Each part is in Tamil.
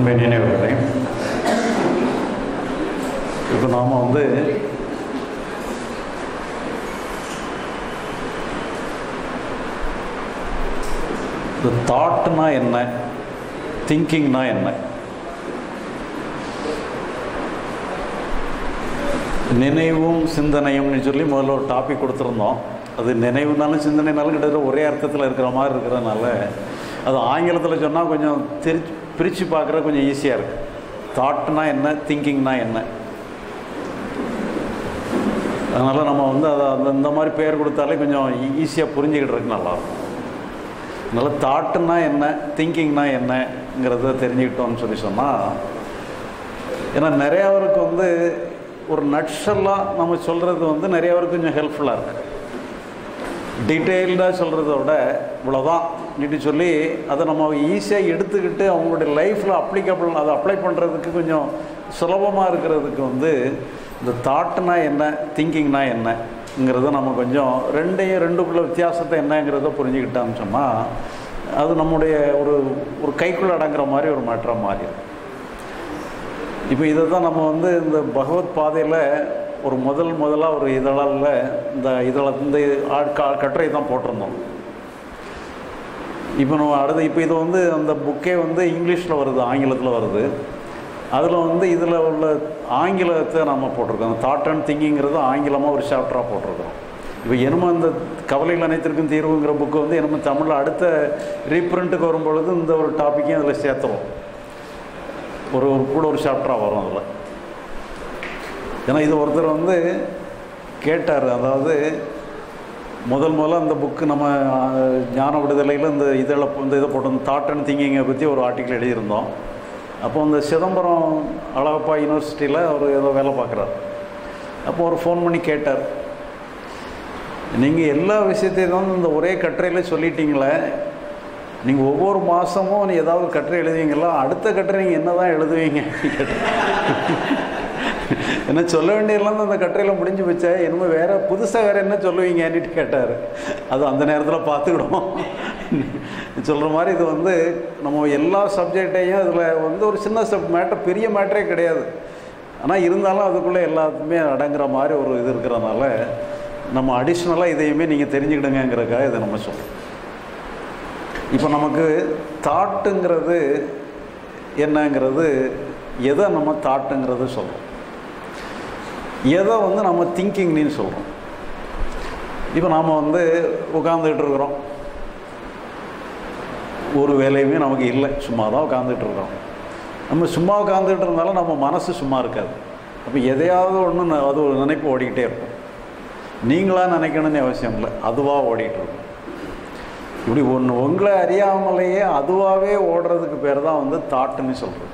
அன்பை நினைவுகளை இப்போ நாம் வந்து இந்த தாட்னா என்ன திங்கிங்னா என்ன நினைவும் சிந்தனையும்னு சொல்லி முதல்ல ஒரு டாபிக் கொடுத்துருந்தோம் அது நினைவுனாலும் சிந்தனைனாலும் கிட்டத்தட்ட ஒரே அர்த்தத்தில் இருக்கிற மாதிரி இருக்கிறதுனால அது ஆங்கிலத்தில் சொன்னால் கொஞ்சம் திரி பிரித்து பார்க்குற கொஞ்சம் ஈஸியாக இருக்குது தாட்னா என்ன திங்கிங்னா என்ன அதனால் நம்ம வந்து அதை அந்த இந்த மாதிரி பேர் கொடுத்தாலே கொஞ்சம் ஈஸியாக புரிஞ்சுக்கிட்டு நல்லாயிருக்கும் அதனால் தாட்டுனா என்ன திங்கிங்னா என்னங்கிறத தெரிஞ்சுக்கிட்டோம்னு சொல்லி சொன்னால் ஏன்னா நிறையாவருக்கு வந்து ஒரு நட்ஸெல்லாம் நம்ம சொல்கிறது வந்து நிறையாவருக்கு கொஞ்சம் ஹெல்ப்ஃபுல்லாக இருக்குது டீட்டெயில்டாக சொல்கிறத விட இவ்வளோதான் நீட்டு சொல்லி அதை நம்ம ஈஸியாக எடுத்துக்கிட்டு அவங்களுடைய லைஃப்பில் அப்ளிகபிள் அதை அப்ளை பண்ணுறதுக்கு கொஞ்சம் சுலபமாக இருக்கிறதுக்கு வந்து இந்த தாட்னா என்ன திங்கிங்னா என்னங்கிறத நம்ம கொஞ்சம் ரெண்டையும் ரெண்டுக்குள்ள வித்தியாசத்தை என்னங்கிறத புரிஞ்சுக்கிட்டோம்னு சொன்னால் அது நம்முடைய ஒரு ஒரு கைக்குள்ள அடங்குற மாதிரி ஒரு மாற்றம் மாறிடும் இப்போ இதை தான் நம்ம வந்து இந்த பகவத் பாதையில் ஒரு முதல் முதலாக ஒரு இதழில் இந்த இதழ இந்த ஆட்கா- கட்டுரை தான் போட்டிருந்தோம் இப்போ நம்ம அடுத்து இப்போ இது வந்து அந்த புக்கே வந்து இங்கிலீஷில் வருது ஆங்கிலத்தில் வருது அதில் வந்து இதில் உள்ள ஆங்கிலத்தை நம்ம போட்டிருக்கோம் தாட் அண்ட் திங்கிங்கிறது ஆங்கிலமாக ஒரு சாப்டராக போட்டிருக்கோம் இப்போ என்னமோ இந்த கவலைகள் அனைத்திற்கும் தீர்வுங்கிற புக்கு வந்து என்னமோ தமிழில் அடுத்த ரீப்ரிண்ட்டுக்கு வரும்பொழுது இந்த ஒரு டாப்பிக்கையும் அதில் சேர்த்துறோம் ஒரு ஒரு கூட ஒரு சாப்டராக வரும் அதில் ஏன்னா இது ஒருத்தர் வந்து கேட்டார் அதாவது முதல் முதல்ல அந்த புக்கு நம்ம அஹ், ஞான விடுதலையில் இந்த இதில் இந்த இதை போட்டு தாட் அண்ட் திங்கிங்கை பற்றி ஒரு ஆர்டிக்கல் எழுதியிருந்தோம் அப்போ அந்த சிதம்பரம் அழகப்பா யூனிவர்சிட்டியில் அவர் ஏதோ வேலை பார்க்குறாரு அப்போ ஒரு ஃபோன் பண்ணி கேட்டார் நீங்கள் எல்லா விஷயத்தையும் வந்து இந்த ஒரே கட்டுரையில் சொல்லிட்டீங்களே நீங்கள் ஒவ்வொரு மாதமும் நீ ஏதாவது கட்டுரை எழுதுவீங்களா அடுத்த கட்டுரை நீங்கள் என்ன தான் எழுதுவீங்க என்ன சொல்ல வேண்டியதெல்லாம் அந்த கட்டுரையில் முடிஞ்சு போச்சே இனிமேல் வேறு புதுசாக வேறு என்ன சொல்லுவீங்கன்னுட்டு கேட்டார் அது அந்த நேரத்தில் பார்த்துக்கிடுவோம் சொல்கிற மாதிரி இது வந்து நம்ம எல்லா சப்ஜெக்டையும் இதில் வந்து ஒரு சின்ன சப் மேட்டர் பெரிய மேட்டரே கிடையாது ஆனால் இருந்தாலும் அதுக்குள்ளே எல்லாத்துக்குமே அடங்குற மாதிரி ஒரு இது இருக்கிறனால நம்ம அடிஷ்னலாக இதையுமே நீங்கள் தெரிஞ்சுக்கிடுங்கிறதுக்காக இதை நம்ம சொல்கிறோம் இப்போ நமக்கு தாட்டுங்கிறது என்னங்கிறது எதை நம்ம தாட்டுங்கிறது சொல்கிறோம் எதை வந்து நம்ம திங்கிங்னு சொல்கிறோம் இப்போ நாம் வந்து உட்காந்துக்கிட்டு இருக்கிறோம் ஒரு வேலையுமே நமக்கு இல்லை சும்மா தான் உட்காந்துட்டு இருக்கோம் நம்ம சும்மா உட்காந்துட்டு இருந்தாலும் நம்ம மனசு சும்மா இருக்காது அப்போ எதையாவது ஒன்று அது ஒரு நினைப்பு ஓடிக்கிட்டே இருக்கும் நீங்களாக நினைக்கணும்னு அவசியம் இல்லை அதுவாக ஓடிட்டு இருக்கும் இப்படி ஒன்று உங்களை அறியாமலேயே அதுவாகவே ஓடுறதுக்கு பேர் தான் வந்து தாட்டுன்னு சொல்கிறது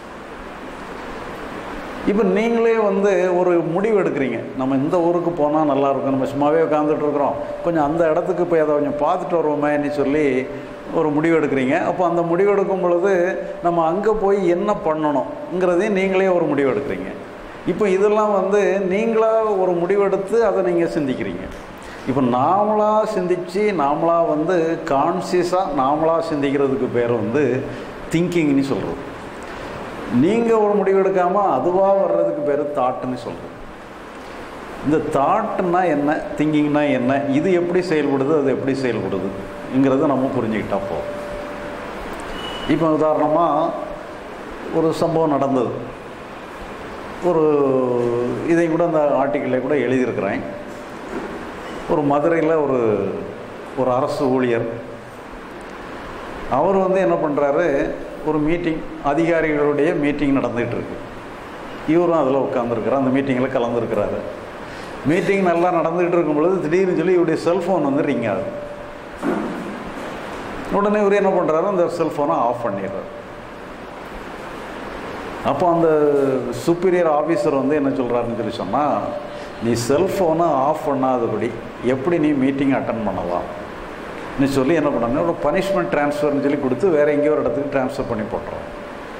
இப்போ நீங்களே வந்து ஒரு முடிவு எடுக்கிறீங்க நம்ம இந்த ஊருக்கு போனால் நல்லா இருக்கும் நம்ம சும்மாவே உட்காந்துட்டு இருக்கிறோம் கொஞ்சம் அந்த இடத்துக்கு போய் அதை கொஞ்சம் பார்த்துட்டு வருவோமேன்னு சொல்லி ஒரு முடிவு எடுக்கிறீங்க அப்போ அந்த முடிவு எடுக்கும் பொழுது நம்ம அங்கே போய் என்ன பண்ணணுங்கிறதையும் நீங்களே ஒரு முடிவு எடுக்கிறீங்க இப்போ இதெல்லாம் வந்து நீங்களாக ஒரு முடிவெடுத்து அதை நீங்கள் சிந்திக்கிறீங்க இப்போ நாமளாக சிந்தித்து நாமளாக வந்து கான்சியஸாக நாமளாக சிந்திக்கிறதுக்கு பேர் வந்து திங்கிங்னு சொல்கிறோம் நீங்கள் ஒரு முடிவு எடுக்காமல் அதுவாக வர்றதுக்கு பேர் தாட்டுன்னு சொல்கிறோம் இந்த தாட்டுனா என்ன திங்கிங்னா என்ன இது எப்படி செயல்படுது அது எப்படி செயல்படுதுங்கிறத நம்ம புரிஞ்சுக்கிட்டா போதும் இப்போ உதாரணமாக ஒரு சம்பவம் நடந்தது ஒரு இதை கூட அந்த ஆர்டிக்கிளை கூட எழுதியிருக்கிறேன் ஒரு மதுரையில் ஒரு ஒரு அரசு ஊழியர் அவர் வந்து என்ன பண்ணுறாரு ஒரு மீட்டிங் அதிகாரிகளுடைய மீட்டிங் நடந்துகிட்டு இருக்கு இவரும் அதில் உட்காந்துருக்கிறார் அந்த மீட்டிங்கில் கலந்துருக்கிறாரு மீட்டிங் நல்லா நடந்துகிட்டு இருக்கும் பொழுது திடீர்னு சொல்லி இவருடைய செல்ஃபோன் வந்து ரிங் ஆகுது உடனே இவர் என்ன பண்ணுறாரு அந்த செல்ஃபோனை ஆஃப் பண்ணிடுறாரு அப்போ அந்த சுப்பீரியர் ஆஃபீஸர் வந்து என்ன சொல்கிறாருன்னு சொல்லி சொன்னால் நீ செல்ஃபோனை ஆஃப் பண்ணாதபடி எப்படி நீ மீட்டிங் அட்டன் பண்ணலாம் நீ சொல்லி என்ன பண்ணாங்க ஒரு பனிஷ்மெண்ட் ட்ரான்ஸ்ஃபர்னு சொல்லி கொடுத்து வேறு எங்கேயோ ஒரு இடத்துக்கு ட்ரான்ஸ்ஃபர் பண்ணி போட்டுறோம்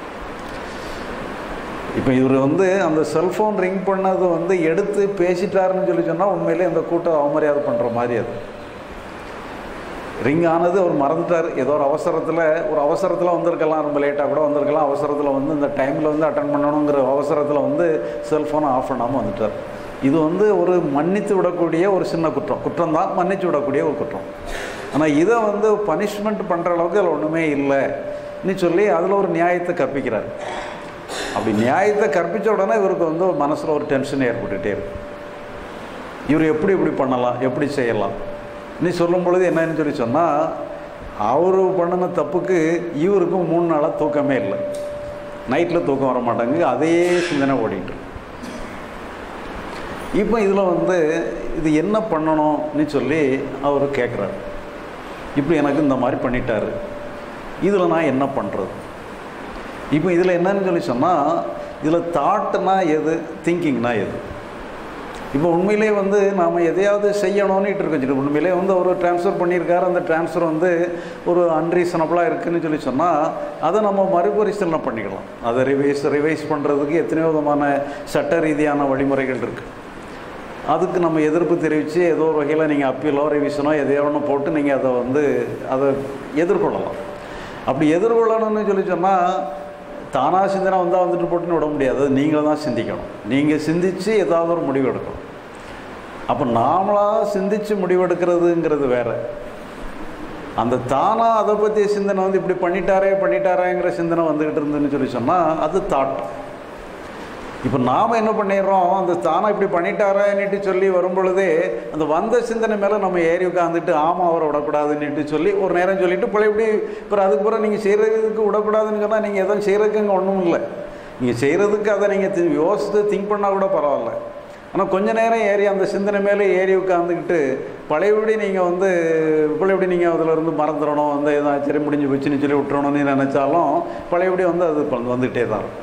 இப்போ இவர் வந்து அந்த செல்ஃபோன் ரிங் பண்ணது வந்து எடுத்து பேசிட்டாருன்னு சொல்லி சொன்னால் உண்மையிலே அந்த கூட்டம் அவமரியாதை பண்ணுற மாதிரி அது ரிங் ஆனது அவர் மறந்துட்டார் ஏதோ ஒரு அவசரத்தில் ஒரு அவசரத்தில் வந்திருக்கலாம் ரொம்ப லேட்டாக கூட வந்திருக்கலாம் அவசரத்தில் வந்து இந்த டைமில் வந்து அட்டன் பண்ணணுங்கிற அவசரத்தில் வந்து செல்ஃபோனை ஆஃப் பண்ணாமல் வந்துட்டார் இது வந்து ஒரு மன்னித்து விடக்கூடிய ஒரு சின்ன குற்றம் குற்றம் தான் மன்னித்து விடக்கூடிய ஒரு குற்றம் ஆனால் இதை வந்து பனிஷ்மெண்ட் பண்ணுற அளவுக்கு அதில் ஒன்றுமே இல்லைன்னு சொல்லி அதில் ஒரு நியாயத்தை கற்பிக்கிறார் அப்படி நியாயத்தை கற்பித்த உடனே இவருக்கு வந்து மனசில் ஒரு டென்ஷன் ஏற்பட்டுகிட்டே இருக்கு இவர் எப்படி இப்படி பண்ணலாம் எப்படி செய்யலாம் நீ சொல்லும் பொழுது என்னன்னு சொல்லி சொன்னால் அவர் பண்ணின தப்புக்கு இவருக்கும் மூணு நாளாக தூக்கமே இல்லை நைட்டில் தூக்கம் வர மாட்டாங்க அதே சிந்தனை ஓடிட்டு இருக்கு. இப்போ இதில் வந்து இது என்ன பண்ணணும்னு சொல்லி அவர் கேட்குறாரு இப்படி எனக்கு இந்த மாதிரி பண்ணிட்டாரு இதில் நான் என்ன பண்ணுறது இப்போ இதில் என்னன்னு சொல்லி சொன்னால் இதில் தாட்டுனா எது திங்கிங்னா எது இப்போ உண்மையிலே வந்து நாம் எதையாவது செய்யணும்னு இருக்கோம் சரி உண்மையிலே வந்து அவர் ட்ரான்ஸ்ஃபர் பண்ணியிருக்காரு அந்த ட்ரான்ஸ்ஃபர் வந்து ஒரு அன்ரீசனபிளாக இருக்குன்னு சொல்லி சொன்னால் அதை நம்ம மறுபரிசீலனை பண்ணிக்கலாம் அதை ரிவைஸ் ரிவைஸ் பண்ணுறதுக்கு எத்தனையோ விதமான சட்ட ரீதியான வழிமுறைகள் இருக்குது அதுக்கு நம்ம எதிர்ப்பு தெரிவித்து ஏதோ ஒரு வகையில் நீங்கள் அப்பீலோ ரிவிஷனோ எதையோ ஒன்று போட்டு நீங்கள் அதை வந்து அதை எதிர்கொள்ளலாம் அப்படி எதிர்கொள்ளணும்னு சொல்லி சொன்னால் தானாக சிந்தனை வந்தால் வந்துட்டு போட்டுன்னு விட முடியாது அது நீங்களும் தான் சிந்திக்கணும் நீங்கள் சிந்தித்து ஏதாவது ஒரு முடிவு எடுக்கணும் அப்போ நாமளாக சிந்தித்து முடிவெடுக்கிறதுங்கிறது வேற அந்த தானாக அதை பற்றிய சிந்தனை வந்து இப்படி பண்ணிட்டாரே பண்ணிட்டாரேங்கிற சிந்தனை வந்துக்கிட்டு இருந்துன்னு சொல்லி சொன்னால் அது தாட் இப்போ நாம் என்ன பண்ணிடுறோம் அந்த தானாக இப்படி பண்ணிட்டாரேன்னுட்டு சொல்லி வரும் பொழுதே அந்த வந்த சிந்தனை மேலே நம்ம ஏறி உட்காந்துட்டு ஆமாம் அவரை விடக்கூடாதுன்னுட்டு சொல்லி ஒரு நேரம் சொல்லிட்டு பழையபடி அப்புறம் அதுக்கு பிறகு நீங்கள் செய்கிறதுக்கு விடக்கூடாதுன்னு சொன்னால் நீங்கள் எதுவும் செய்கிறதுக்கு அங்கே ஒன்றும் இல்லை நீங்கள் செய்கிறதுக்கு அதை நீங்கள் யோசித்து திங்க் பண்ணால் கூட பரவாயில்ல ஆனால் கொஞ்ச நேரம் ஏறி அந்த சிந்தனை மேலே ஏறி உட்காந்துக்கிட்டு பழையபடி நீங்கள் வந்து பழையபடி நீங்கள் அதில் இருந்து மறந்துடணும் வந்து ஏதாச்சும் சரி முடிஞ்சு போச்சுன்னு சொல்லி விட்டுறணும்னு நினச்சாலும் பழையபடி வந்து அது இப்ப வந்துக்கிட்டே தான் இருக்கும்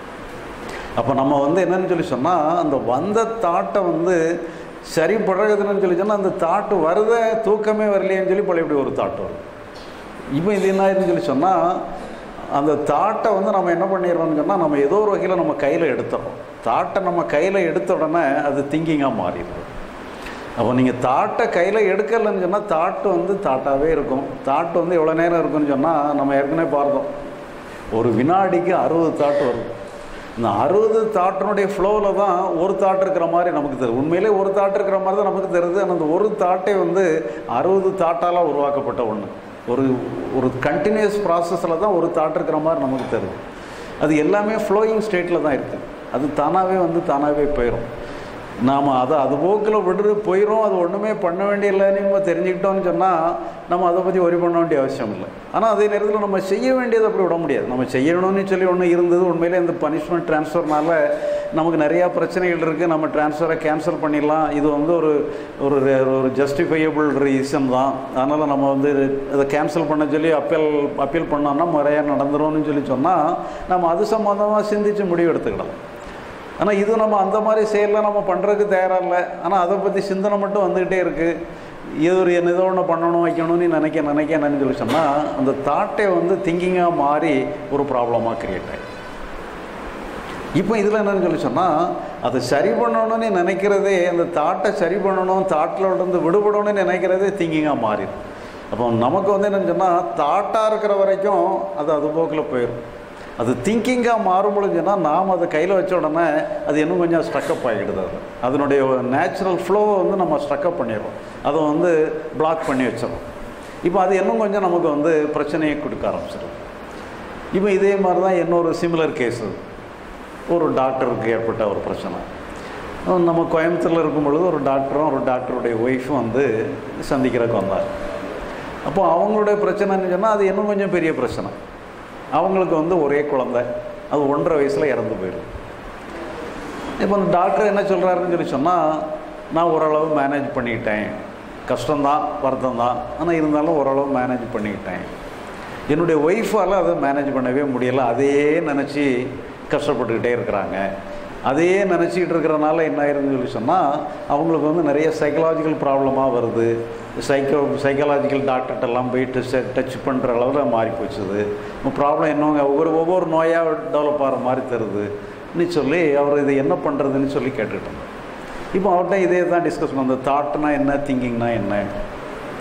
அப்போ நம்ம வந்து என்னன்னு சொல்லி சொன்னால் அந்த வந்த தாட்டை வந்து சரி பழகுதுன்னு சொல்லி சொன்னால் அந்த தாட்டு வருத தூக்கமே வரலையேன்னு சொல்லி பழையபடி ஒரு தாட்டு வரும் இப்போ இது என்ன ஆயிருன்னு சொல்லி சொன்னால் அந்த தாட்டை வந்து நம்ம என்ன பண்ணிடுறோம்னு சொன்னால் நம்ம ஏதோ ஒரு வகையில் நம்ம கையில் எடுத்துறோம் தாட்டை நம்ம கையில் எடுத்த உடனே அது திங்கிங்காக மாறிடுது அப்போ நீங்கள் தாட்டை கையில் எடுக்கலைன்னு சொன்னால் தாட்டு வந்து தாட்டாகவே இருக்கும் தாட்டு வந்து எவ்வளோ நேரம் இருக்குன்னு சொன்னால் நம்ம ஏற்கனவே பார்த்தோம் ஒரு வினாடிக்கு அறுபது தாட்டு வரும் இந்த அறுபது தாட்டினுடைய ஃப்ளோவில் தான் ஒரு தாட் இருக்கிற மாதிரி நமக்கு தெரியுது உண்மையிலே ஒரு தாட் இருக்கிற மாதிரி தான் நமக்கு தெரியுது ஆனால் அந்த ஒரு தாட்டே வந்து அறுபது தாட்டால் உருவாக்கப்பட்ட ஒன்று ஒரு ஒரு கண்டினியூஸ் ப்ராசஸில் தான் ஒரு தாட் இருக்கிற மாதிரி நமக்கு தெரியுது அது எல்லாமே ஃப்ளோயிங் ஸ்டேட்டில் தான் இருக்குது அது தானாகவே வந்து தானாகவே போயிடும் நாம் அதை அது போக்கில் விட்டு போயிடும் அது ஒன்றுமே பண்ண வேண்டிய இல்லைன்னு நம்ம தெரிஞ்சுக்கிட்டோம்னு சொன்னால் நம்ம அதை பற்றி ஒரி பண்ண வேண்டிய அவசியம் இல்லை ஆனால் அதே நேரத்தில் நம்ம செய்ய வேண்டியதை அப்படி விட முடியாது நம்ம செய்யணும்னு சொல்லி ஒன்று இருந்தது உண்மையிலே இந்த பனிஷ்மெண்ட் ட்ரான்ஸ்ஃபர்னால நமக்கு நிறையா பிரச்சனைகள் இருக்குது நம்ம ட்ரான்ஸ்ஃபரை கேன்சல் பண்ணிடலாம் இது வந்து ஒரு ஒரு ஒரு ஜஸ்டிஃபையபிள் ரீசன் தான் அதனால் நம்ம வந்து இதை கேன்சல் பண்ண சொல்லி அப்பீல் அப்பீல் பண்ணோம்னா முறையாக நடந்துரும்னு சொல்லி சொன்னால் நம்ம அது சம்மந்தமாக சிந்தித்து முடிவு எடுத்துக்கிடலாம் ஆனால் இது நம்ம அந்த மாதிரி செயலில் நம்ம பண்ணுறதுக்கு தயாராக இல்லை ஆனால் அதை பற்றி சிந்தனை மட்டும் வந்துக்கிட்டே இருக்குது இது ஒரு என்ன ஏதோ ஒன்று பண்ணணும் வைக்கணும்னு நினைக்க நினைக்க என்னன்னு சொல்லி சொன்னால் அந்த தாட்டை வந்து திங்கிங்காக மாறி ஒரு ப்ராப்ளமாக கிரியேட் ஆகி இப்போ இதில் என்னன்னு சொல்லி சொன்னால் அதை சரி பண்ணணும்னு நினைக்கிறதே அந்த தாட்டை சரி பண்ணணும் தாட்டில் இருந்து விடுபடணும்னு நினைக்கிறதே திங்கிங்காக மாறிடும் அப்போ நமக்கு வந்து என்னன்னு சொன்னால் தாட்டாக இருக்கிற வரைக்கும் அது அது போக்கில் போயிடும் அது திங்கிங்காக மாறும் பொழுதுன்னா நாம் அதை கையில் வச்ச உடனே அது இன்னும் கொஞ்சம் ஸ்ட்ரக்கப் ஆகிடுது அது அதனுடைய நேச்சுரல் ஃப்ளோவை வந்து நம்ம ஸ்ட்ரக்கப் பண்ணிடுறோம் அதை வந்து பிளாக் பண்ணி வச்சிடறோம் இப்போ அது இன்னும் கொஞ்சம் நமக்கு வந்து பிரச்சனையை கொடுக்க ஆரம்பிச்சிடும் இப்போ இதே மாதிரி தான் இன்னொரு சிமிலர் கேஸு ஒரு டாக்டருக்கு ஏற்பட்ட ஒரு பிரச்சனை நம்ம கோயம்புத்தூரில் இருக்கும் பொழுது ஒரு டாக்டரும் ஒரு டாக்டருடைய ஒய்ஃபும் வந்து சந்திக்கிறதுக்கு வந்தார் அப்போ அவங்களுடைய பிரச்சனைன்னு சொன்னால் அது இன்னும் கொஞ்சம் பெரிய பிரச்சனை அவங்களுக்கு வந்து ஒரே குழந்தை அது ஒன்றரை வயசில் இறந்து போயிடும் இப்போ அந்த டாக்டர் என்ன சொல்கிறாருன்னு சொல்லி சொன்னால் நான் ஓரளவு மேனேஜ் பண்ணிக்கிட்டேன் கஷ்டம்தான் வருத்தம் தான் ஆனால் இருந்தாலும் ஓரளவு மேனேஜ் பண்ணிக்கிட்டேன் என்னுடைய ஒய்ஃபால் அதை மேனேஜ் பண்ணவே முடியலை அதையே நினச்சி கஷ்டப்பட்டுக்கிட்டே இருக்கிறாங்க அதையே நினச்சிக்கிட்டு இருக்கிறனால என்ன ஆயிருதுன்னு சொல்லி சொன்னால் அவங்களுக்கு வந்து நிறைய சைக்கலாஜிக்கல் ப்ராப்ளமாக வருது சைக்கோ சைக்காலஜிக்கல் டாக்டர்கிட்டலாம் போயிட்டு டச் பண்ணுற அளவில் மாறி போச்சுது ப்ராப்ளம் என்னங்க ஒவ்வொரு ஒவ்வொரு நோயாக டெவலப் ஆகிற மாதிரி தருதுன்னு சொல்லி அவர் இது என்ன பண்ணுறதுன்னு சொல்லி கேட்டுக்கிட்டோம் இப்போ அவர்கிட்ட இதே தான் டிஸ்கஸ் பண்ண தாட்னா என்ன திங்கிங்னா என்ன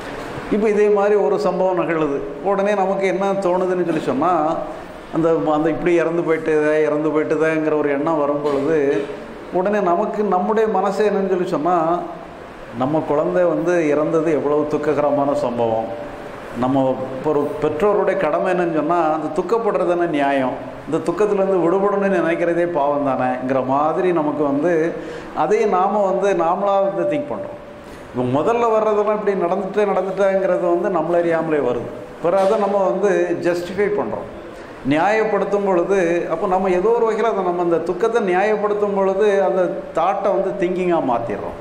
இப்போ இதே மாதிரி ஒரு சம்பவம் நிகழுது உடனே நமக்கு என்ன தோணுதுன்னு சொல்லி சொன்னால் அந்த அந்த இப்படி இறந்து போயிட்டுதே இறந்து போயிட்டுதேங்கிற ஒரு எண்ணம் வரும் பொழுது உடனே நமக்கு நம்முடைய மனசே என்னன்னு சொல்லி சொன்னால் நம்ம குழந்தை வந்து இறந்தது எவ்வளவு துக்ககரமான சம்பவம் நம்ம இப்போ ஒரு பெற்றோருடைய கடமை என்னன்னு சொன்னால் அந்த துக்கப்படுறது தானே நியாயம் இந்த துக்கத்துலேருந்து விடுபடணும்னு நினைக்கிறதே பாவம் தானேங்கிற மாதிரி நமக்கு வந்து அதையும் நாம் வந்து நாமளாக வந்து திங்க் பண்ணுறோம் இப்போ முதல்ல வர்றதெல்லாம் இப்படி நடந்துட்டே நடந்துட்டேங்கிறது வந்து நம்மள அறியாமலே வருது பிறகு அதை நம்ம வந்து ஜஸ்டிஃபை பண்ணுறோம் நியாயப்படுத்தும் பொழுது அப்போ நம்ம ஏதோ ஒரு வகையில் அதை நம்ம அந்த துக்கத்தை நியாயப்படுத்தும் பொழுது அந்த தாட்டை வந்து திங்கிங்காக மாற்றிடுறோம்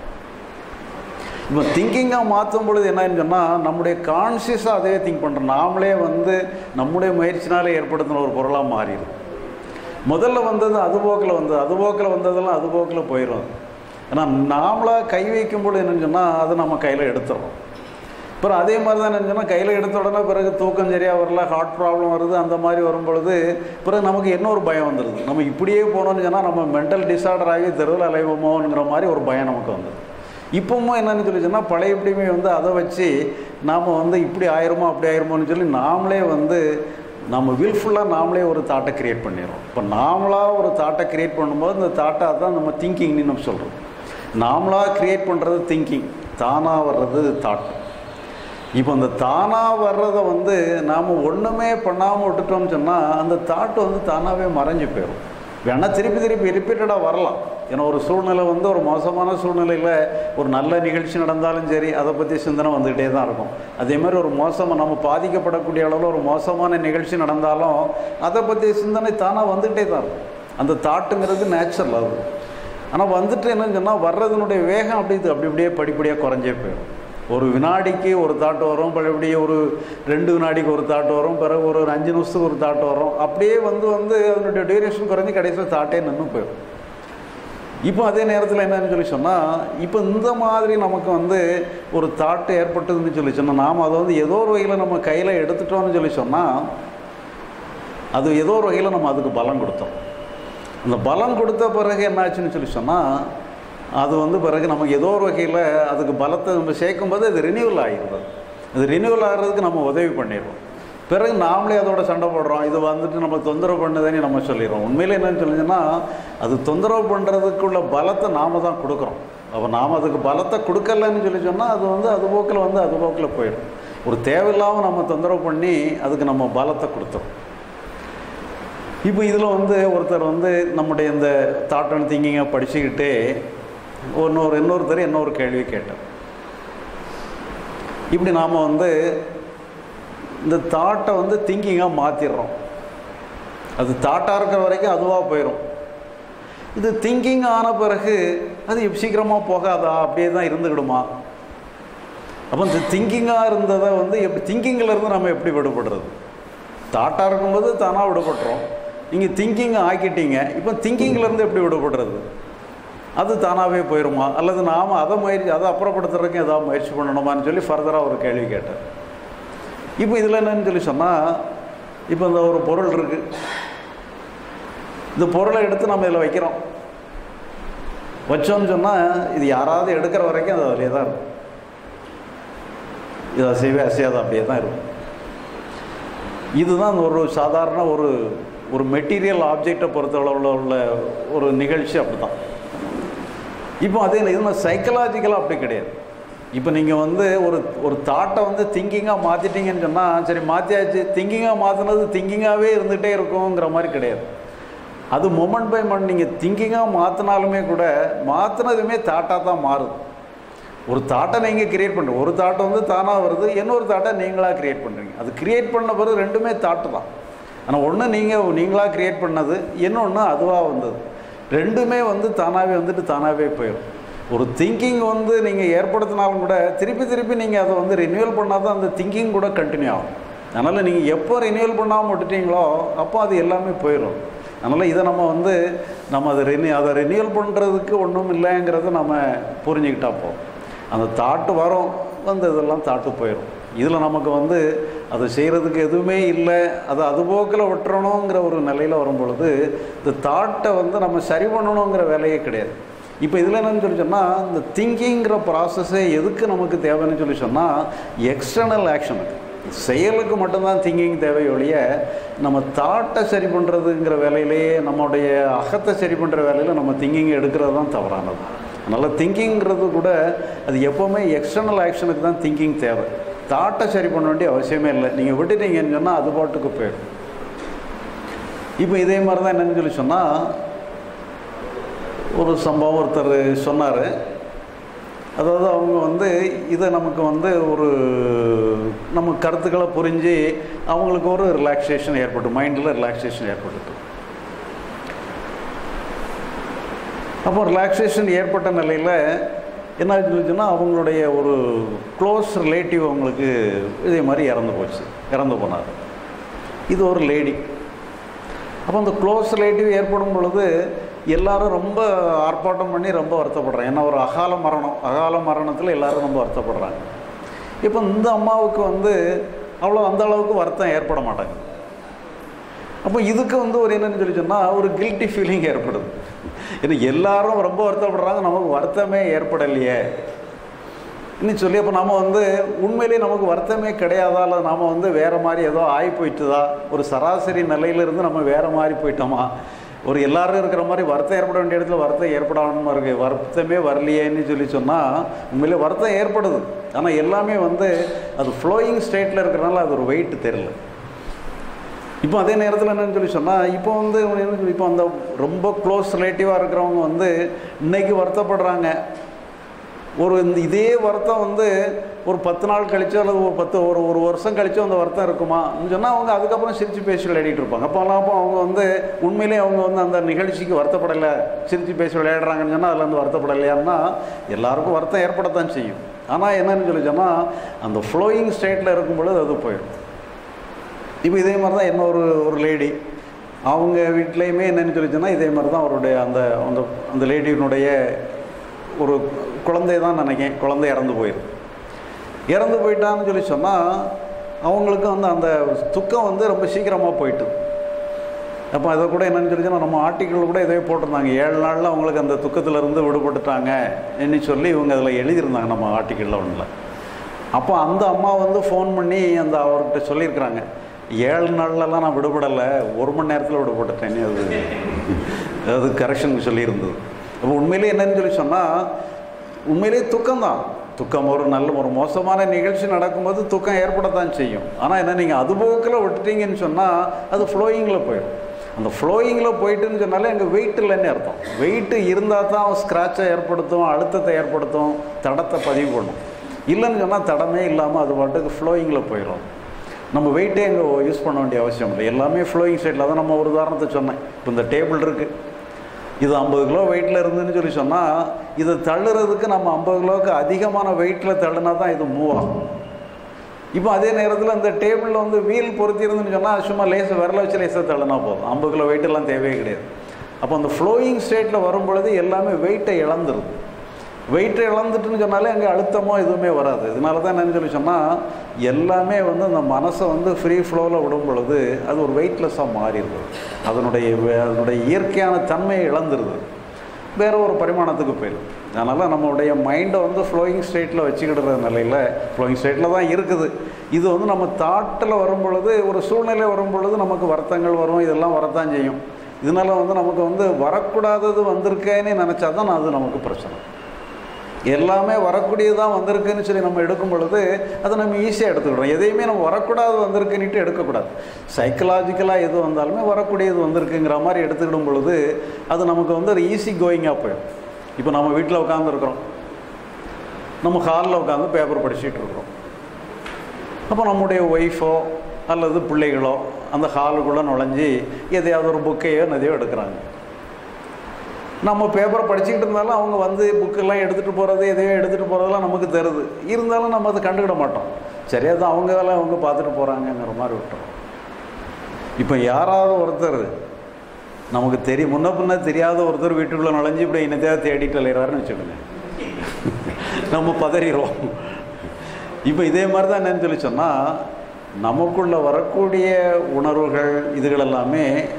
இப்போ திங்கிங்காக மாற்றும் பொழுது என்னன்னு சொன்னால் நம்முடைய கான்சியஸாக அதே திங்க் பண்ணுறோம் நாமளே வந்து நம்முடைய முயற்சினாலே ஏற்படுத்தின ஒரு பொருளாக மாறிடுது முதல்ல வந்தது அதுபோக்கில் வந்தது அதுபோக்கில் வந்ததெல்லாம் அதுபோக்கில் போயிடும் ஏன்னா நாமளாக கை வைக்கும் பொழுது என்னன்னு சொன்னால் அதை நம்ம கையில் எடுத்துடுறோம் அப்புறம் அதே மாதிரி தான் என்ன சொன்னால் கையில் எடுத்த உடனே பிறகு தூக்கம் சரியாக வரல ஹார்ட் ப்ராப்ளம் வருது அந்த மாதிரி வரும் பொழுது பிறகு நமக்கு இன்னொரு பயம் வந்துடுது நம்ம இப்படியே போனோம்னு சொன்னால் நம்ம மென்டல் டிஸார்டர் ஆகி தெருவில் அலைவோமோங்கிற மாதிரி ஒரு பயம் நமக்கு வந்துடுது இப்பவும் என்னன்னு சொல்லி சொன்னால் பழைய எப்படியுமே வந்து அதை வச்சு நாம் வந்து இப்படி ஆயிருமோ அப்படி ஆயிருமோன்னு சொல்லி நாமளே வந்து நம்ம வில்ஃபுல்லாக நாமளே ஒரு தாட்டை க்ரியேட் பண்ணிடுறோம் இப்போ நாமளாக ஒரு தாட்டை க்ரியேட் பண்ணும்போது இந்த தாட்டை தான் நம்ம திங்கிங்னு நம்ம சொல்கிறோம் நாமளாக க்ரியேட் பண்ணுறது திங்கிங் தானாக வர்றது தாட் இப்போ அந்த தானாக வர்றதை வந்து நாம் ஒன்றுமே பண்ணாமல் விட்டுட்டோம்னு சொன்னால் அந்த தாட்டு வந்து தானாகவே மறைஞ்சு போயிடும் வேணால் திருப்பி திருப்பி ரிப்பீட்டடாக வரலாம் ஏன்னா ஒரு சூழ்நிலை வந்து ஒரு மோசமான சூழ்நிலையில் ஒரு நல்ல நிகழ்ச்சி நடந்தாலும் சரி அதை பற்றி சிந்தனை வந்துக்கிட்டே தான் இருக்கும் அதே மாதிரி ஒரு மோசமாக நம்ம பாதிக்கப்படக்கூடிய அளவில் ஒரு மோசமான நிகழ்ச்சி நடந்தாலும் அதை பற்றி சிந்தனை தானாக வந்துக்கிட்டே தான் இருக்கும் அந்த தாட்டுங்கிறது நேச்சுரல் அது ஆனால் வந்துட்டு என்னன்னு சொன்னால் வர்றதுனுடைய வேகம் அப்படி இது அப்படி அப்படியே படிப்படியாக குறைஞ்சே போயிடும் ஒரு வினாடிக்கு ஒரு தாட்டு வரும் பழையபடியே ஒரு ரெண்டு வினாடிக்கு ஒரு தாட்டு வரும் பிறகு ஒரு ஒரு அஞ்சு நிமிஷத்துக்கு ஒரு தாட்டு வரும் அப்படியே வந்து வந்து அதனுடைய டியூரேஷன் குறைஞ்சி கடைசியில் தாட்டே நின்று போயிடும் இப்போ அதே நேரத்தில் என்னன்னு சொல்லி சொன்னால் இப்போ இந்த மாதிரி நமக்கு வந்து ஒரு தாட்டு ஏற்பட்டதுன்னு சொல்லி சொன்னால் நாம் அதை வந்து ஏதோ ஒரு வகையில் நம்ம கையில் எடுத்துட்டோம்னு சொல்லி சொன்னால் அது ஏதோ ஒரு வகையில் நம்ம அதுக்கு பலம் கொடுத்தோம் அந்த பலம் கொடுத்த பிறகு என்னாச்சுன்னு சொல்லி சொன்னால் அது வந்து பிறகு நமக்கு ஏதோ ஒரு வகையில் அதுக்கு பலத்தை நம்ம சேர்க்கும்போது அது ரினியூவல் ஆகிடுது அது ரினியூவல் ஆகிறதுக்கு நம்ம உதவி பண்ணிடுறோம் பிறகு நாமளே அதோட சண்டை போடுறோம் இது வந்துட்டு நம்ம தொந்தரவு பண்ணுதுன்னு நம்ம சொல்லிடுறோம் உண்மையில் என்னன்னு சொல்லுங்கன்னா அது தொந்தரவு பண்ணுறதுக்குள்ள பலத்தை நாம தான் கொடுக்குறோம் அப்போ நாம் அதுக்கு பலத்தை கொடுக்கலன்னு சொல்லி சொன்னால் அது வந்து அது போக்கில் வந்து அது போக்கில் போயிடும் ஒரு தேவையில்லாமல் நம்ம தொந்தரவு பண்ணி அதுக்கு நம்ம பலத்தை கொடுத்துறோம் இப்போ இதில் வந்து ஒருத்தர் வந்து நம்முடைய இந்த தாட் அண்ட் திங்கிங்கை படிச்சுக்கிட்டு இன்னொரு இன்னொருத்தர் இன்னொரு கேள்வி கேட்டார் இப்படி நாம் வந்து இந்த தாட்டை வந்து திங்கிங்காக மாற்றிடுறோம் அது தாட்டாக இருக்கிற வரைக்கும் அதுவாக போயிடும் இது திங்கிங் ஆன பிறகு அது சீக்கிரமாக போகாதா அப்படியே தான் இருந்துக்கிடுமா அப்போ இந்த திங்கிங்காக இருந்ததை வந்து எப்படி திங்கிங்கில் இருந்து நம்ம எப்படி விடுபடுறது தாட்டாக இருக்கும்போது தானாக விடுபட்டுறோம் நீங்கள் திங்கிங் ஆக்கிட்டீங்க இப்போ திங்கிங்லேருந்து எப்படி விடுபடுறது அது தானாகவே போயிடுமா அல்லது நாம் அதை முயற்சி அதை அப்புறப்படுத்துறதுக்கு ஏதாவது முயற்சி பண்ணணுமான்னு சொல்லி ஃபர்தராக ஒரு கேள்வி கேட்டார் இப்போ இதில் என்னன்னு சொல்லி சொன்னால் இப்போ இந்த ஒரு பொருள் இருக்குது இந்த பொருளை எடுத்து நம்ம இதில் வைக்கிறோம் வச்சோம்னு சொன்னால் இது யாராவது எடுக்கிற வரைக்கும் அது அதிலே தான் இருக்கும் இது அசைவே அசையாது அப்படியே தான் இருக்கும் இதுதான் ஒரு சாதாரண ஒரு ஒரு மெட்டீரியல் ஆப்ஜெக்டை பொறுத்தளவில் உள்ள ஒரு நிகழ்ச்சி அப்படி தான் இப்போ அதே இது சைக்கலாஜிக்கலாக அப்படி கிடையாது இப்போ நீங்கள் வந்து ஒரு ஒரு தாட்டை வந்து திங்கிங்காக மாற்றிட்டீங்கன்னு சொன்னால் சரி மாற்றியாச்சு திங்கிங்காக மாற்றினது திங்கிங்காகவே இருந்துகிட்டே இருக்குங்கிற மாதிரி கிடையாது அது மொமெண்ட் பை மொமெண்ட் நீங்கள் திங்கிங்காக மாற்றினாலுமே கூட மாற்றினதுமே தாட்டாக தான் மாறுது ஒரு தாட்டை நீங்கள் கிரியேட் பண்ணுற ஒரு தாட்டை வந்து தானாக வருது இன்னொரு தாட்டை நீங்களாக கிரியேட் பண்ணுறீங்க அது கிரியேட் பண்ண பிறகு ரெண்டுமே தாட்டு தான் ஆனால் ஒன்று நீங்கள் நீங்களாக கிரியேட் பண்ணது இன்னொன்று அதுவாக வந்தது ரெண்டுமே வந்து தானாகவே வந்துட்டு தானாகவே போயிடும் ஒரு திங்கிங் வந்து நீங்கள் ஏற்படுத்தினாலும் கூட திருப்பி திருப்பி நீங்கள் அதை வந்து ரினியூவல் பண்ணால் தான் அந்த திங்கிங் கூட கண்டினியூ ஆகும் அதனால் நீங்கள் எப்போ ரினியூவல் பண்ணாமல் விட்டுட்டீங்களோ அப்போ அது எல்லாமே போயிடும் அதனால் இதை நம்ம வந்து நம்ம அதை ரினியூ அதை ரினியூவல் பண்ணுறதுக்கு ஒன்றும் இல்லைங்கிறத நம்ம புரிஞ்சுக்கிட்டா போதும் அந்த தாட்டு வரும் வந்து இதெல்லாம் தாட்டு போயிடும் இதில் நமக்கு வந்து அதை செய்கிறதுக்கு எதுவுமே இல்லை அதை அதுபோக்கில் விட்டுறணுங்கிற ஒரு நிலையில் வரும் பொழுது இந்த தாட்டை வந்து நம்ம சரி பண்ணணுங்கிற வேலையே கிடையாது இப்போ இதில் என்னன்னு சொல்லி சொன்னால் இந்த திங்கிங்கிற ப்ராசஸ்ஸே எதுக்கு நமக்கு தேவைன்னு சொல்லி சொன்னால் எக்ஸ்டர்னல் ஆக்ஷனுக்கு செயலுக்கு மட்டும்தான் திங்கிங் தேவை ஒழிய நம்ம தாட்டை சரி பண்ணுறதுங்கிற வேலையிலேயே நம்மளுடைய அகத்தை சரி பண்ணுற வேலையில் நம்ம திங்கிங் எடுக்கிறது தான் தவறானது அதனால் திங்கிங்கிறது கூட அது எப்போவுமே எக்ஸ்டர்னல் ஆக்ஷனுக்கு தான் திங்கிங் தேவை தாட்டை சரி பண்ண வேண்டிய அவசியமே இல்லை நீங்கள் விட்டுட்டீங்கன்னு சொன்னால் அது பாட்டுக்கு போயிடும் இப்போ இதே மாதிரி தான் என்னன்னு சொல்லி சொன்னால் ஒரு சம்பவம் ஒருத்தர் சொன்னார் அதாவது அவங்க வந்து இதை நமக்கு வந்து ஒரு நம்ம கருத்துக்களை புரிஞ்சு அவங்களுக்கு ஒரு ரிலாக்ஸேஷன் ஏற்பட்டு மைண்டில் ரிலாக்ஸேஷன் ஏற்பட்டுட்டு அப்போ ரிலாக்ஸேஷன் ஏற்பட்ட நிலையில் என்ன ஆச்சுன்னா அவங்களுடைய ஒரு க்ளோஸ் ரிலேட்டிவ் அவங்களுக்கு இதே மாதிரி இறந்து போச்சு இறந்து போனார் இது ஒரு லேடி அப்போ அந்த க்ளோஸ் ரிலேட்டிவ் ஏற்படும் பொழுது எல்லாரும் ரொம்ப ஆர்ப்பாட்டம் பண்ணி ரொம்ப வருத்தப்படுறாங்க ஏன்னா ஒரு அகால மரணம் அகால மரணத்தில் எல்லாரும் ரொம்ப வருத்தப்படுறாங்க இப்போ இந்த அம்மாவுக்கு வந்து அவ்வளோ அந்த அளவுக்கு வருத்தம் ஏற்பட மாட்டாங்க அப்போ இதுக்கு வந்து ஒரு என்னன்னு சொல்லி சொன்னால் ஒரு கில்ட்டி ஃபீலிங் ஏற்படுது ஏன்னா எல்லாரும் ரொம்ப வருத்தப்படுறாங்க நமக்கு வருத்தமே ஏற்படலையே இன்னும் சொல்லி அப்போ நம்ம வந்து உண்மையிலேயே நமக்கு வருத்தமே கிடையாதா இல்லை நாம் வந்து வேறு மாதிரி ஏதோ ஆகி போயிட்டுதா ஒரு சராசரி நிலையிலிருந்து நம்ம வேறு மாதிரி போயிட்டோமா ஒரு எல்லாரும் இருக்கிற மாதிரி வருத்தம் ஏற்பட வேண்டிய இடத்துல வருத்தம் ஏற்படாமல் இருக்கு வருத்தமே வரலையேன்னு சொல்லி சொன்னால் உண்மையிலே வருத்தம் ஏற்படுது ஆனால் எல்லாமே வந்து அது ஃப்ளோயிங் ஸ்டேட்டில் இருக்கிறனால அது ஒரு வெயிட் தெரில இப்போ அதே நேரத்தில் என்னன்னு சொல்லி சொன்னால் இப்போ வந்து என்ன சொல்லி இப்போ அந்த ரொம்ப க்ளோஸ் ரிலேட்டிவாக இருக்கிறவங்க வந்து இன்னைக்கு வருத்தப்படுறாங்க ஒரு இந்த இதே வருத்தம் வந்து ஒரு பத்து நாள் கழிச்சோ அல்லது ஒரு பத்து ஒரு ஒரு வருஷம் கழிச்சோ அந்த வருத்தம் இருக்குமா சொன்னால் அவங்க அதுக்கப்புறம் சிரித்து பேசி விளையாடிட்டு இருப்பாங்க அப்போல்லாம் அப்போ அவங்க வந்து உண்மையிலே அவங்க வந்து அந்த நிகழ்ச்சிக்கு வருத்தப்படலை சிரித்து பேசி விளையாடுறாங்கன்னு சொன்னால் அதில் வந்து வருத்தப்படலையான்னா எல்லாருக்கும் வருத்தம் ஏற்படத்தான் செய்யும் ஆனால் என்னன்னு சொல்லி சொன்னால் அந்த ஃப்ளோயிங் ஸ்டேட்டில் இருக்கும் பொழுது அது போயிடும் இப்போ இதே மாதிரி தான் என்ன ஒரு ஒரு லேடி அவங்க வீட்லேயுமே என்னன்னு சொல்லி சொன்னால் இதே மாதிரி தான் அவருடைய அந்த அந்த அந்த லேடியினுடைய ஒரு குழந்தை தான் நினைக்கேன் குழந்தை இறந்து போயிடும் இறந்து போயிட்டான்னு சொல்லி சொன்னால் அவங்களுக்கு வந்து அந்த துக்கம் வந்து ரொம்ப சீக்கிரமாக போயிட்டு அப்போ அதை கூட என்னன்னு சொல்லி சொன்னால் நம்ம ஆர்டிக்கிள் கூட இதே போட்டிருந்தாங்க ஏழு நாளில் அவங்களுக்கு அந்த துக்கத்திலிருந்து விடுபட்டுட்டாங்க என்ன சொல்லி இவங்க அதில் எழுதியிருந்தாங்க நம்ம ஆர்டிக்கிளில் ஒன்றில் அப்போ அந்த அம்மா வந்து ஃபோன் பண்ணி அந்த அவர்கிட்ட சொல்லியிருக்கிறாங்க ஏழு நாள்லலாம் நான் விடுபடலை ஒரு மணி நேரத்தில் விடுபட்டுட்டேன்னு அது அது கரெக்ஷன் சொல்லியிருந்தது அப்போ உண்மையிலே என்னன்னு சொல்லி சொன்னால் உண்மையிலே துக்கம்தான் துக்கம் ஒரு நல்ல ஒரு மோசமான நிகழ்ச்சி நடக்கும்போது துக்கம் ஏற்படத்தான் செய்யும் ஆனால் என்ன நீங்கள் அது போக்கில் விட்டுட்டீங்கன்னு சொன்னால் அது ஃப்ளோயிங்கில் போயிடும் அந்த ஃப்ளோயிங்கில் போயிட்டுன்னு சொன்னாலே அங்கே வெயிட் இல்லைன்னு அர்த்தம் வெயிட்டு இருந்தால் தான் ஸ்க்ராட்சை ஏற்படுத்தும் அழுத்தத்தை ஏற்படுத்தும் தடத்தை பதிவு பண்ணும் இல்லைன்னு சொன்னால் தடமே இல்லாமல் அது பாட்டுக்கு ஃப்ளோயிங்கில் போயிடும் நம்ம வெயிட்டே அங்கே யூஸ் பண்ண வேண்டிய அவசியம் இல்லை எல்லாமே ஃப்ளோயிங் சைடில் தான் நம்ம ஒரு உதாரணத்தை சொன்னேன் இப்போ இந்த டேபிள் இருக்குது இது ஐம்பது கிலோ வெயிட்டில் இருந்துன்னு சொல்லி சொன்னால் இதை தள்ளுறதுக்கு நம்ம ஐம்பது கிலோவுக்கு அதிகமான வெயிட்டில் தள்ளுனா தான் இது மூவ் ஆகும் இப்போ அதே நேரத்தில் அந்த டேபிளில் வந்து வீல் பொருத்தி இருந்துன்னு சொன்னால் சும்மா லேசாக விரல வச்சு லேசாக தள்ளுனா போதும் ஐம்பது கிலோ வெயிட்டெல்லாம் தேவையே கிடையாது அப்போ அந்த ஃப்ளோயிங் ஸ்டேட்டில் வரும் பொழுது எல்லாமே வெயிட்டை இழந்துருது வெயிட்டை இழந்துட்டுன்னு சொன்னாலே அங்கே அழுத்தமோ எதுவுமே வராது இதனால தான் என்னன்னு சொல்லி சொன்னால் எல்லாமே வந்து அந்த மனசை வந்து ஃப்ரீ ஃப்ளோவில் விடும் பொழுது அது ஒரு வெயிட்லெஸ்ஸாக மாறிடுது அதனுடைய அதனுடைய இயற்கையான தன்மையை இழந்துருது வேற ஒரு பரிமாணத்துக்கு போயிடும் அதனால் நம்மளுடைய மைண்டை வந்து ஃப்ளோயிங் ஸ்டேட்டில் வச்சுக்கிடுற நிலையில் ஃப்ளோயிங் ஸ்டேட்டில் தான் இருக்குது இது வந்து நம்ம தாட்டில் வரும் பொழுது ஒரு சூழ்நிலை வரும் பொழுது நமக்கு வருத்தங்கள் வரும் இதெல்லாம் வரத்தான் செய்யும் இதனால வந்து நமக்கு வந்து வரக்கூடாதது வந்திருக்கேன்னு நினச்சா தான் அது நமக்கு பிரச்சனை எல்லாமே வரக்கூடியதான் வந்திருக்குன்னு சொல்லி நம்ம எடுக்கும் பொழுது அதை நம்ம ஈஸியாக எடுத்துக்கிறோம் எதையுமே நம்ம வரக்கூடாது வந்திருக்குன்னுட்டு எடுக்கக்கூடாது சைக்கலாஜிக்கலாக எது வந்தாலுமே வரக்கூடியது வந்திருக்குங்கிற மாதிரி எடுத்துக்கிடும் பொழுது அது நமக்கு வந்து ஒரு ஈஸி கோயிங்காக போயிடும் இப்போ நம்ம வீட்டில் உட்காந்துருக்குறோம் நம்ம ஹாலில் உட்காந்து பேப்பர் படிச்சுட்டு இருக்கிறோம் அப்போ நம்முடைய ஒய்ஃபோ அல்லது பிள்ளைகளோ அந்த ஹாலுக்குள்ளே நுழைஞ்சி எதையாவது ஒரு புக்கையோ நதியோ எடுக்கிறாங்க நம்ம பேப்பரை படிச்சுக்கிட்டு இருந்தாலும் அவங்க வந்து புக்கெல்லாம் எடுத்துகிட்டு போகிறது எதையோ எடுத்துகிட்டு போகிறதெல்லாம் நமக்கு தருது இருந்தாலும் நம்ம அதை கண்டுக்கிட மாட்டோம் சரியா தான் அவங்க வேலை அவங்க பார்த்துட்டு போகிறாங்கங்கிற மாதிரி விட்டுறோம் இப்போ யாராவது ஒருத்தர் நமக்கு தெரியும் முன்ன பின்ன தெரியாத ஒருத்தர் வீட்டுக்குள்ளே நுழைஞ்சு இப்படி என்னத்தையாவது தேடிட்டு அலைகிறாருன்னு வச்சுக்கோங்க நம்ம பதறிடுவோம் இப்போ இதே மாதிரி தான் என்னன்னு சொல்லி சொன்னால் நமக்குள்ளே வரக்கூடிய உணர்வுகள் இதுகள் எல்லாமே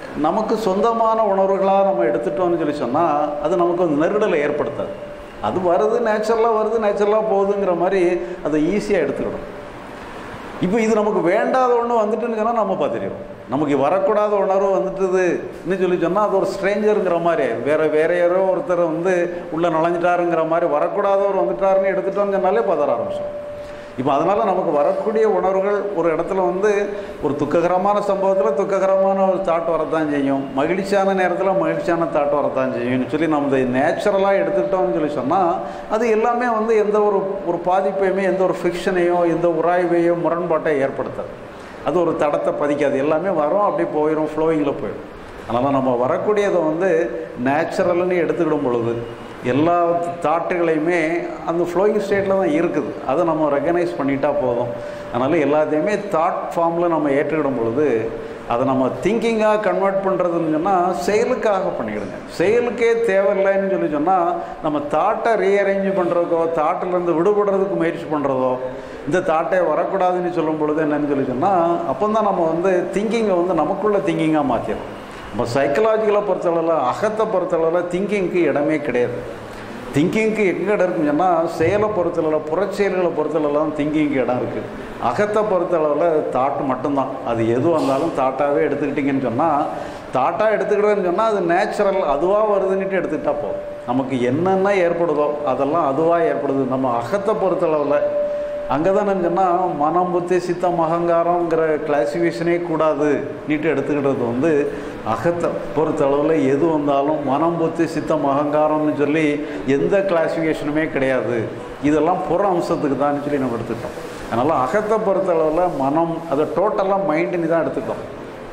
நமக்கு சொந்தமான உணர்வுகளாக நம்ம எடுத்துட்டோம்னு சொல்லி சொன்னால் அது நமக்கு ஒரு நெருடலை ஏற்படுத்தாது அது வருது நேச்சுரலாக வருது நேச்சுரலாக போகுதுங்கிற மாதிரி அதை ஈஸியாக எடுத்துக்கிடும் இப்போ இது நமக்கு வேண்டாத ஒன்று வந்துட்டுன்னு சொன்னால் நம்ம பார்த்துருவோம் நமக்கு வரக்கூடாத உணர்வு வந்துட்டுதுன்னு சொல்லி சொன்னால் அது ஒரு ஸ்ட்ரேஞ்சருங்கிற மாதிரி ஆயிரும். வேற வேற யாரோ ஒருத்தர் வந்து உள்ளே நுழைஞ்சிட்டாருங்கிற மாதிரி வரக்கூடாதவர் வந்துட்டாருன்னு எடுத்துட்டோம்னு சொன்னாலே பதற ஆரம்பிச்சோம் இப்போ அதனால் நமக்கு வரக்கூடிய உணர்வுகள் ஒரு இடத்துல வந்து ஒரு துக்ககரமான சம்பவத்தில் துக்ககரமான ஒரு தாட் வரத்தான் செய்யும் மகிழ்ச்சியான நேரத்தில் மகிழ்ச்சியான தாட் வரத்தான் செய்யும்னு சொல்லி நம்ம இதை நேச்சுரலாக எடுத்துக்கிட்டோம்னு சொல்லி சொன்னால் அது எல்லாமே வந்து எந்த ஒரு ஒரு பாதிப்பையுமே எந்த ஒரு ஃபிக்ஷனையோ எந்த உராய்வையோ முரண்பாட்டை ஏற்படுத்தாது அது ஒரு தடத்தை பதிக்காது எல்லாமே வரும் அப்படி போயிடும் ஃப்ளோயிங்கில் போயிடும் அதனால் நம்ம வரக்கூடியதை வந்து நேச்சுரல்னு எடுத்துக்கிடும் பொழுது எல்லா தாட்டுகளையுமே அந்த ஃப்ளோயிங் ஸ்டேட்டில் தான் இருக்குது அதை நம்ம ரெக்கனைஸ் பண்ணிட்டா போதும் அதனால் எல்லாத்தையுமே தாட் ஃபார்மில் நம்ம ஏற்றுக்கிடும் பொழுது அதை நம்ம திங்கிங்காக கன்வெர்ட் பண்ணுறதுன்னு சொன்னால் செயலுக்காக பண்ணிக்கிடுங்க செயலுக்கே தேவையில்லைன்னு சொல்லி சொன்னால் நம்ம தாட்டை ரீஅரேஞ்ச் பண்ணுறதுக்கோ தாட்டிலேருந்து விடுபடுறதுக்கு முயற்சி பண்ணுறதோ இந்த தாட்டே வரக்கூடாதுன்னு சொல்லும் பொழுது என்னன்னு சொல்லி சொன்னால் அப்போ தான் நம்ம வந்து திங்கிங்கை வந்து நமக்குள்ள திங்கிங்காக மாற்றிடும் நம்ம சைக்கலாஜிக்கலை பொறுத்தளவில் அகத்தை பொறுத்தளவில் திங்கிங்க்கு இடமே கிடையாது திங்கிங்க்கு எங்கே இடம் இருக்குன்னு சொன்னால் செயலை பொறுத்தளவில் புறச்செயல்களை பொறுத்தளவில் தான் திங்கிங்க்கு இடம் இருக்குது அகத்தை பொறுத்தளவில் தாட்டு மட்டும்தான் அது எது வந்தாலும் தாட்டாகவே எடுத்துக்கிட்டிங்கன்னு சொன்னால் தாட்டாக எடுத்துக்கிட்டேன்னு சொன்னால் அது நேச்சுரல் அதுவாக வருதுன்னுட்டு எடுத்துக்கிட்டா போதும் நமக்கு என்னென்ன ஏற்படுதோ அதெல்லாம் அதுவாக ஏற்படுது நம்ம அகத்தை பொறுத்தளவில் அங்கே தான் சொன்னால் மனம் புத்தி சித்தம் அகங்காரங்கிற கிளாசிஃபிகேஷனே கூடாது நீட்டு எடுத்துக்கிட்டது வந்து அகத்தை பொறுத்த அளவில் எது வந்தாலும் மனம் புத்தி சித்தம் அகங்காரம்னு சொல்லி எந்த கிளாசிஃபிகேஷனுமே கிடையாது இதெல்லாம் புற அம்சத்துக்கு தான் சொல்லி நம்ம எடுத்துக்கிட்டோம் அதனால் அகத்தை பொறுத்த அளவில் மனம் அதை டோட்டலாக மைண்டுன்னு தான் எடுத்துக்கிட்டோம்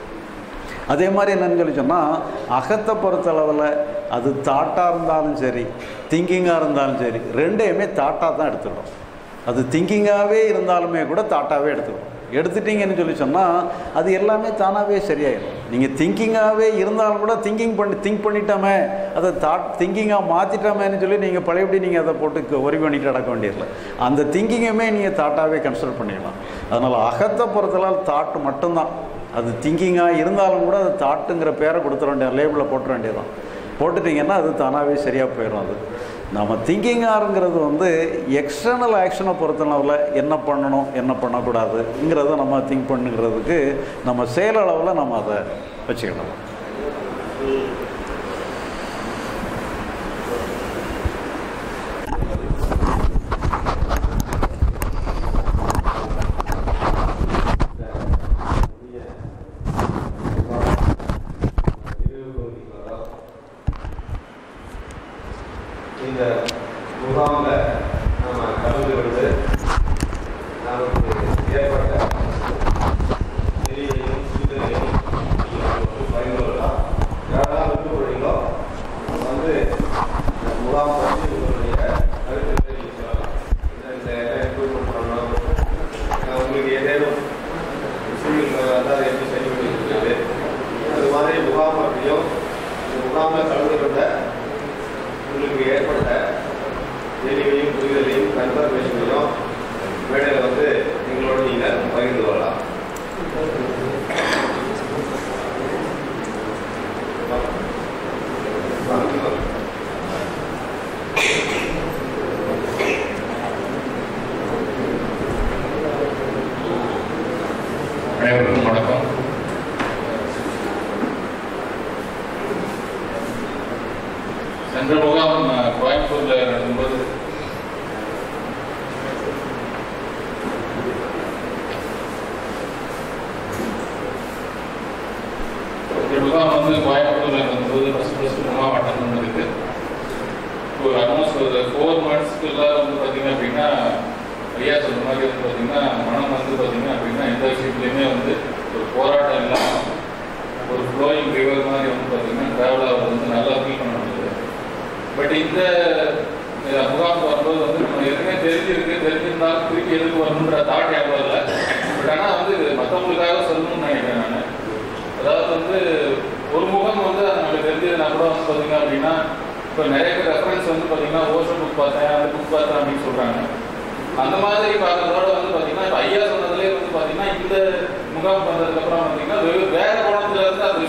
அதே மாதிரி என்னன்னு சொல்லி சொன்னால் அகத்தை பொறுத்த அளவில் அது தாட்டாக இருந்தாலும் சரி திங்கிங்காக இருந்தாலும் சரி ரெண்டையுமே தாட்டாக தான் எடுத்துக்கிறோம் அது திங்கிங்காகவே இருந்தாலுமே கூட தாட்டாகவே எடுத்துக்கிறோம் எடுத்துட்டீங்கன்னு சொல்லி சொன்னால் அது எல்லாமே தானாகவே சரியாயிடும் நீங்கள் திங்கிங்காகவே இருந்தாலும் கூட திங்கிங் பண்ணி திங்க் பண்ணிட்டோமே அதை தாட் திங்கிங்காக மாற்றிட்டோமேன்னு சொல்லி நீங்கள் பழையபடி நீங்கள் அதை போட்டு ஒரி பண்ணிட்டு நடக்க வேண்டியதில்லை அந்த திங்கிங்குமே நீங்கள் தாட்டாகவே கன்சிடர் பண்ணிடலாம் அதனால் அகத்தை பொறுத்தளவு தாட்டு மட்டும்தான் அது திங்கிங்காக இருந்தாலும் கூட அது தாட்டுங்கிற பேரை கொடுத்துட வேண்டிய லேபிளில் போட்டுற வேண்டியதான் போட்டுட்டிங்கன்னா அது தானாகவே சரியாக போயிடும் அது நம்ம திங்கிங்காருங்கிறது வந்து எக்ஸ்டர்னல் ஆக்ஷனை பொறுத்தளவில் என்ன பண்ணணும் என்ன பண்ணக்கூடாதுங்கிறத நம்ம திங்க் பண்ணுங்கிறதுக்கு நம்ம செயலளவில் நம்ம அதை வச்சுக்கணும் இந்த முகாமில் நம்ம கலந்து கொண்டு நமக்கு ஏற்பட்ட தெரியலையும் சிந்தனையும் பகிர்ந்து கொள்ளலாம் யாரெல்லாம் விட்டு போறீங்களோ அவங்க வந்து இந்த முகாம் பற்றி உங்களுடைய கருத்துக்களை நீங்கள் சொல்லலாம் இந்த இந்த இடம் இம்ப்ரூவ்மெண்ட் பண்ணணும் அஹ் உங்களுக்கு ஏதேனும் விஷயங்கள் அதாவது எப்படி சரி பண்ணி இருக்குது அது மாதிரி முகாம் பற்றியும் இந்த முகாமில் கலந்து கொண்ட உங்களுக்கு ஏற்பட்ட தெளிவையும் புரிதலையும் கன்ஃபர்மேஷனையும் மேடையில் வந்து எங்களோட நீங்கள் பகிர்ந்து கொள்ளலாம் அனைவருக்கும் வணக்கம் சென்ற முகாம் அஹ், கோயம்புத்தூர்ல நடக்கும்போது இந்த முகாம் வந்து கோயம்புத்தூர்ல நடக்கும்போது ஃபர்ஸ்ட் ஃபர்ஸ்ட் முகாம் அட்டன் பண்ணதுக்கு ஒரு ஆல்மோஸ்ட் ஒரு ஃபோர் மந்த்ஸ்க்குள்ள வந்து பார்த்தீங்க அப்படின்னா ஐயா சொன்ன மாதிரி வந்து பார்த்தீங்கன்னா மனம் வந்து பார்த்தீங்க அப்படின்னா எந்த விஷயத்துலையுமே வந்து ஒரு போராட்டம் இல்லாமல் ஒரு ஃப்ளோயிங் ரிவர் மாதிரி வந்து பார்த்தீங்கன்னா ட்ராவல் ஆகிறது வந்து நல்லா ஃபீல் பண்ண முடியுது பட் இந்த அஹ், முகாம் வரும்போது வந்து நம்ம ஏற்கனவே தெரிஞ்சிருக்கு தெரிஞ்சிருந்தாலும் திருப்பி எதுக்கு வரணுன்ற தாட் ஞாபகம் இல்லை பட் ஆனால் வந்து இது மற்றவங்களுக்காக சொல்லணும்னு நினைக்கிறேன் நான் அதாவது வந்து ஒரு முகம் வந்து அது நமக்கு தெரிஞ்சதுனா கூட வந்து பார்த்தீங்க அப்படின்னா இப்போ நிறைய பேர் ரெஃபரன்ஸ் வந்து பார்த்தீங்கன்னா ஓஷன் புக் பார்த்தேன் அந்த புக் பார்த்தேன் அப்படின்னு சொல்கிறாங்க அந்த மாதிரி பார்க்கறதோட வந்து பார்த்தீங்கன்னா இப்போ ஐயா சொன்னதுலேயே வந்து பார்த்தீங்கன்னா இந்த முகாம் வந்ததுக்கப்புறம் பார்த்தீங்கன்னா வெறும் வேற கோணத்துல இருந்து அந்த விஷயத்தை புரிஞ்சுக்க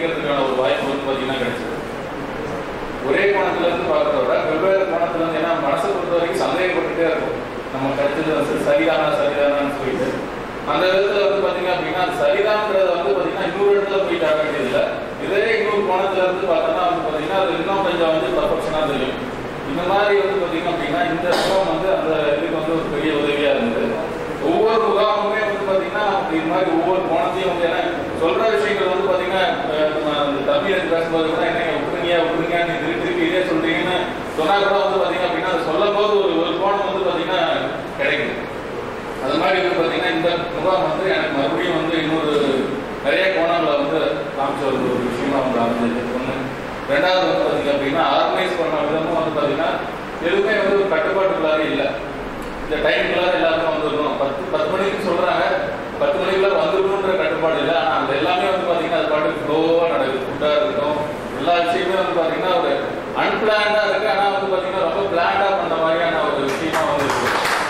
படிக்கிறதுக்கான ஒரு வாய்ப்பு வந்து பார்த்தீங்கன்னா கிடைச்சது ஒரே கோணத்துல இருந்து பார்க்கறத விட வெவ்வேறு கோணத்துல இருந்து ஏன்னா மனசை பொறுத்த வரைக்கும் சந்தேகப்பட்டுட்டே இருக்கும் நம்ம கருத்து வந்து சரிதானா சரிதானான்னு சொல்லிட்டு அந்த விதத்துல வந்து பாத்தீங்க அப்படின்னா அது சரிதான்றத வந்து பாத்தீங்கன்னா இன்னொரு இடத்துல போயிட்டு ஆக வேண்டியதில்லை இதே இன்னொரு கோணத்துல இருந்து பார்த்தோம்னா வந்து பாத்தீங்கன்னா அது இன்னும் கொஞ்சம் வந்து பர்ஃபெக்ஷனா தெரியும் இந்த மாதிரி வந்து பாத்தீங்க அப்படின்னா இந்த முகாம் வந்து அந்த இதுக்கு வந்து ஒரு பெரிய உதவியா இருந்தது ஒவ்வொரு முகாமுமே வந்து பாத்தீங்கன்னா இது மாதிரி ஒவ்வொரு கோணத்தையும் வந்து ஏன்னா சொல்ற விஷயங்கள் வந்து பாத்தீங்கன்னா அஹ், நம்ம அந்த தம்பி எனக்கு பேசும்போது கூட என்ன விட்டுருங்க விட்டுருங்க நீ திருப்பி திருப்பி இதே சொல்றீங்கன்னு சொன்னா கூட வந்து பாத்தீங்க அப்படின்னா அது சொல்லும் போது ஒரு ஒரு கோணம் வந்து பாத்தீங்கன்னா கிடைக்குது அது மாதிரி வந்து பாத்தீங்கன்னா இந்த முகாம் வந்து எனக்கு மறுபடியும் வந்து இன்னொரு நிறைய கோணங்களை வந்து காமிச்ச ஒரு ஒரு விஷயமா வந்து அமைஞ்சது ஒண்ணு ரெண்டாவது வந்து பாத்தீங்க அப்படின்னா ஆர்கனைஸ் பண்ண விதமும் வந்து பாத்தீங்கன்னா எதுவுமே வந்து ஒரு கட்டுப்பாட்டுக்குள்ளார இல்லை இந்த டைமுக்குள்ளார எல்லாருமே வந்துடணும் பத்து பத்து மணிக்கு சொல்றாங்க பத்து மணிக்குள்ள வந்துடணுன்ற கட்டுப்பாடு இல்லை ஆனா அந்த எல்லாமே வந்து பாத்தீங்கன்னா அது பாட்டுக்கு ஸ்லோவா நடக்குது ஃபுட்டா இருக்கட்டும் எல்லா விஷயமே வந்து பாத்தீங்கன்னா ஒரு அன்பிளான்டா இருக்கு ஆனா வந்து பாத்தீங்கன்னா ரொம்ப பிளான்டா பண்ண மாதிரியான ஒரு விஷயமா வந்து இருக்கு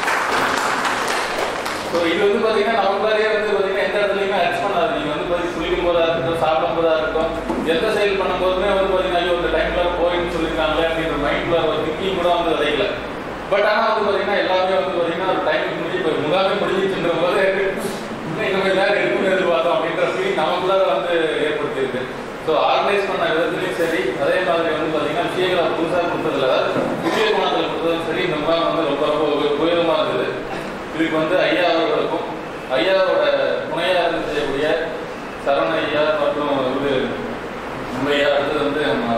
ஸோ இது வந்து பாத்தீங்கன்னா நமக்குள்ளாரே வந்து பாத்தீங்கன்னா எந்த இடத்துலையுமே அட்ஜஸ்ட் பண்ணாது நீங்க வந்து பாத்தீங்கன்னா குளிக்கும் போதா இருக்கட்டும் சாப்பிடும் போதா இருக்கட்டும் எந்த செயல் பண்ணும் போதுமே வந்து பாத்தீங்கன்னா ஐயோ இந்த டைம்ல போயின்னு சொல்லியிருக்காங்களே அப்படின்ற மைண்ட்ல ஒரு திங்கிங் கூட வந்து விதைக்கல பட் ஆனா வந்து பாத்தீங்கன்னா எல்லாமே வந்து பாத்தீங்கன்னா ஒரு டைம் முடிஞ்சு இப்போ முகாமே முடிஞ்சிச்சுன்ற போது இன்னும் இன்னும் கொஞ்ச நேரம் இருக்குன்னு எதிர்பார்த்தோம் அப்படின்ற ஃபீலிங் நமக்குள்ளார வந்து ஏற்படுத்தியிருக்கு ஸோ ஆர்கனைஸ் பண்ண விதத்துலையும் சரி அதே மாதிரி வந்து பாத்தீங்கன்னா விஷயங்களை புதுசாக கொடுத்ததுல அதாவது புதிய கோணத்தில் கொடுத்ததும் சரி இந்த முகாம் வந்து ரொம்ப ரொம்ப உப- உபயோகமா இருந்தது இதுக்கு வந்து ஐயா அவர்களுக்கும் ஐயாவோட துணையா இருந்து செய்யக்கூடிய சரவண ஐயா மற்றும் இது நம்ம ஐயா அடுத்தது வந்து நம்ம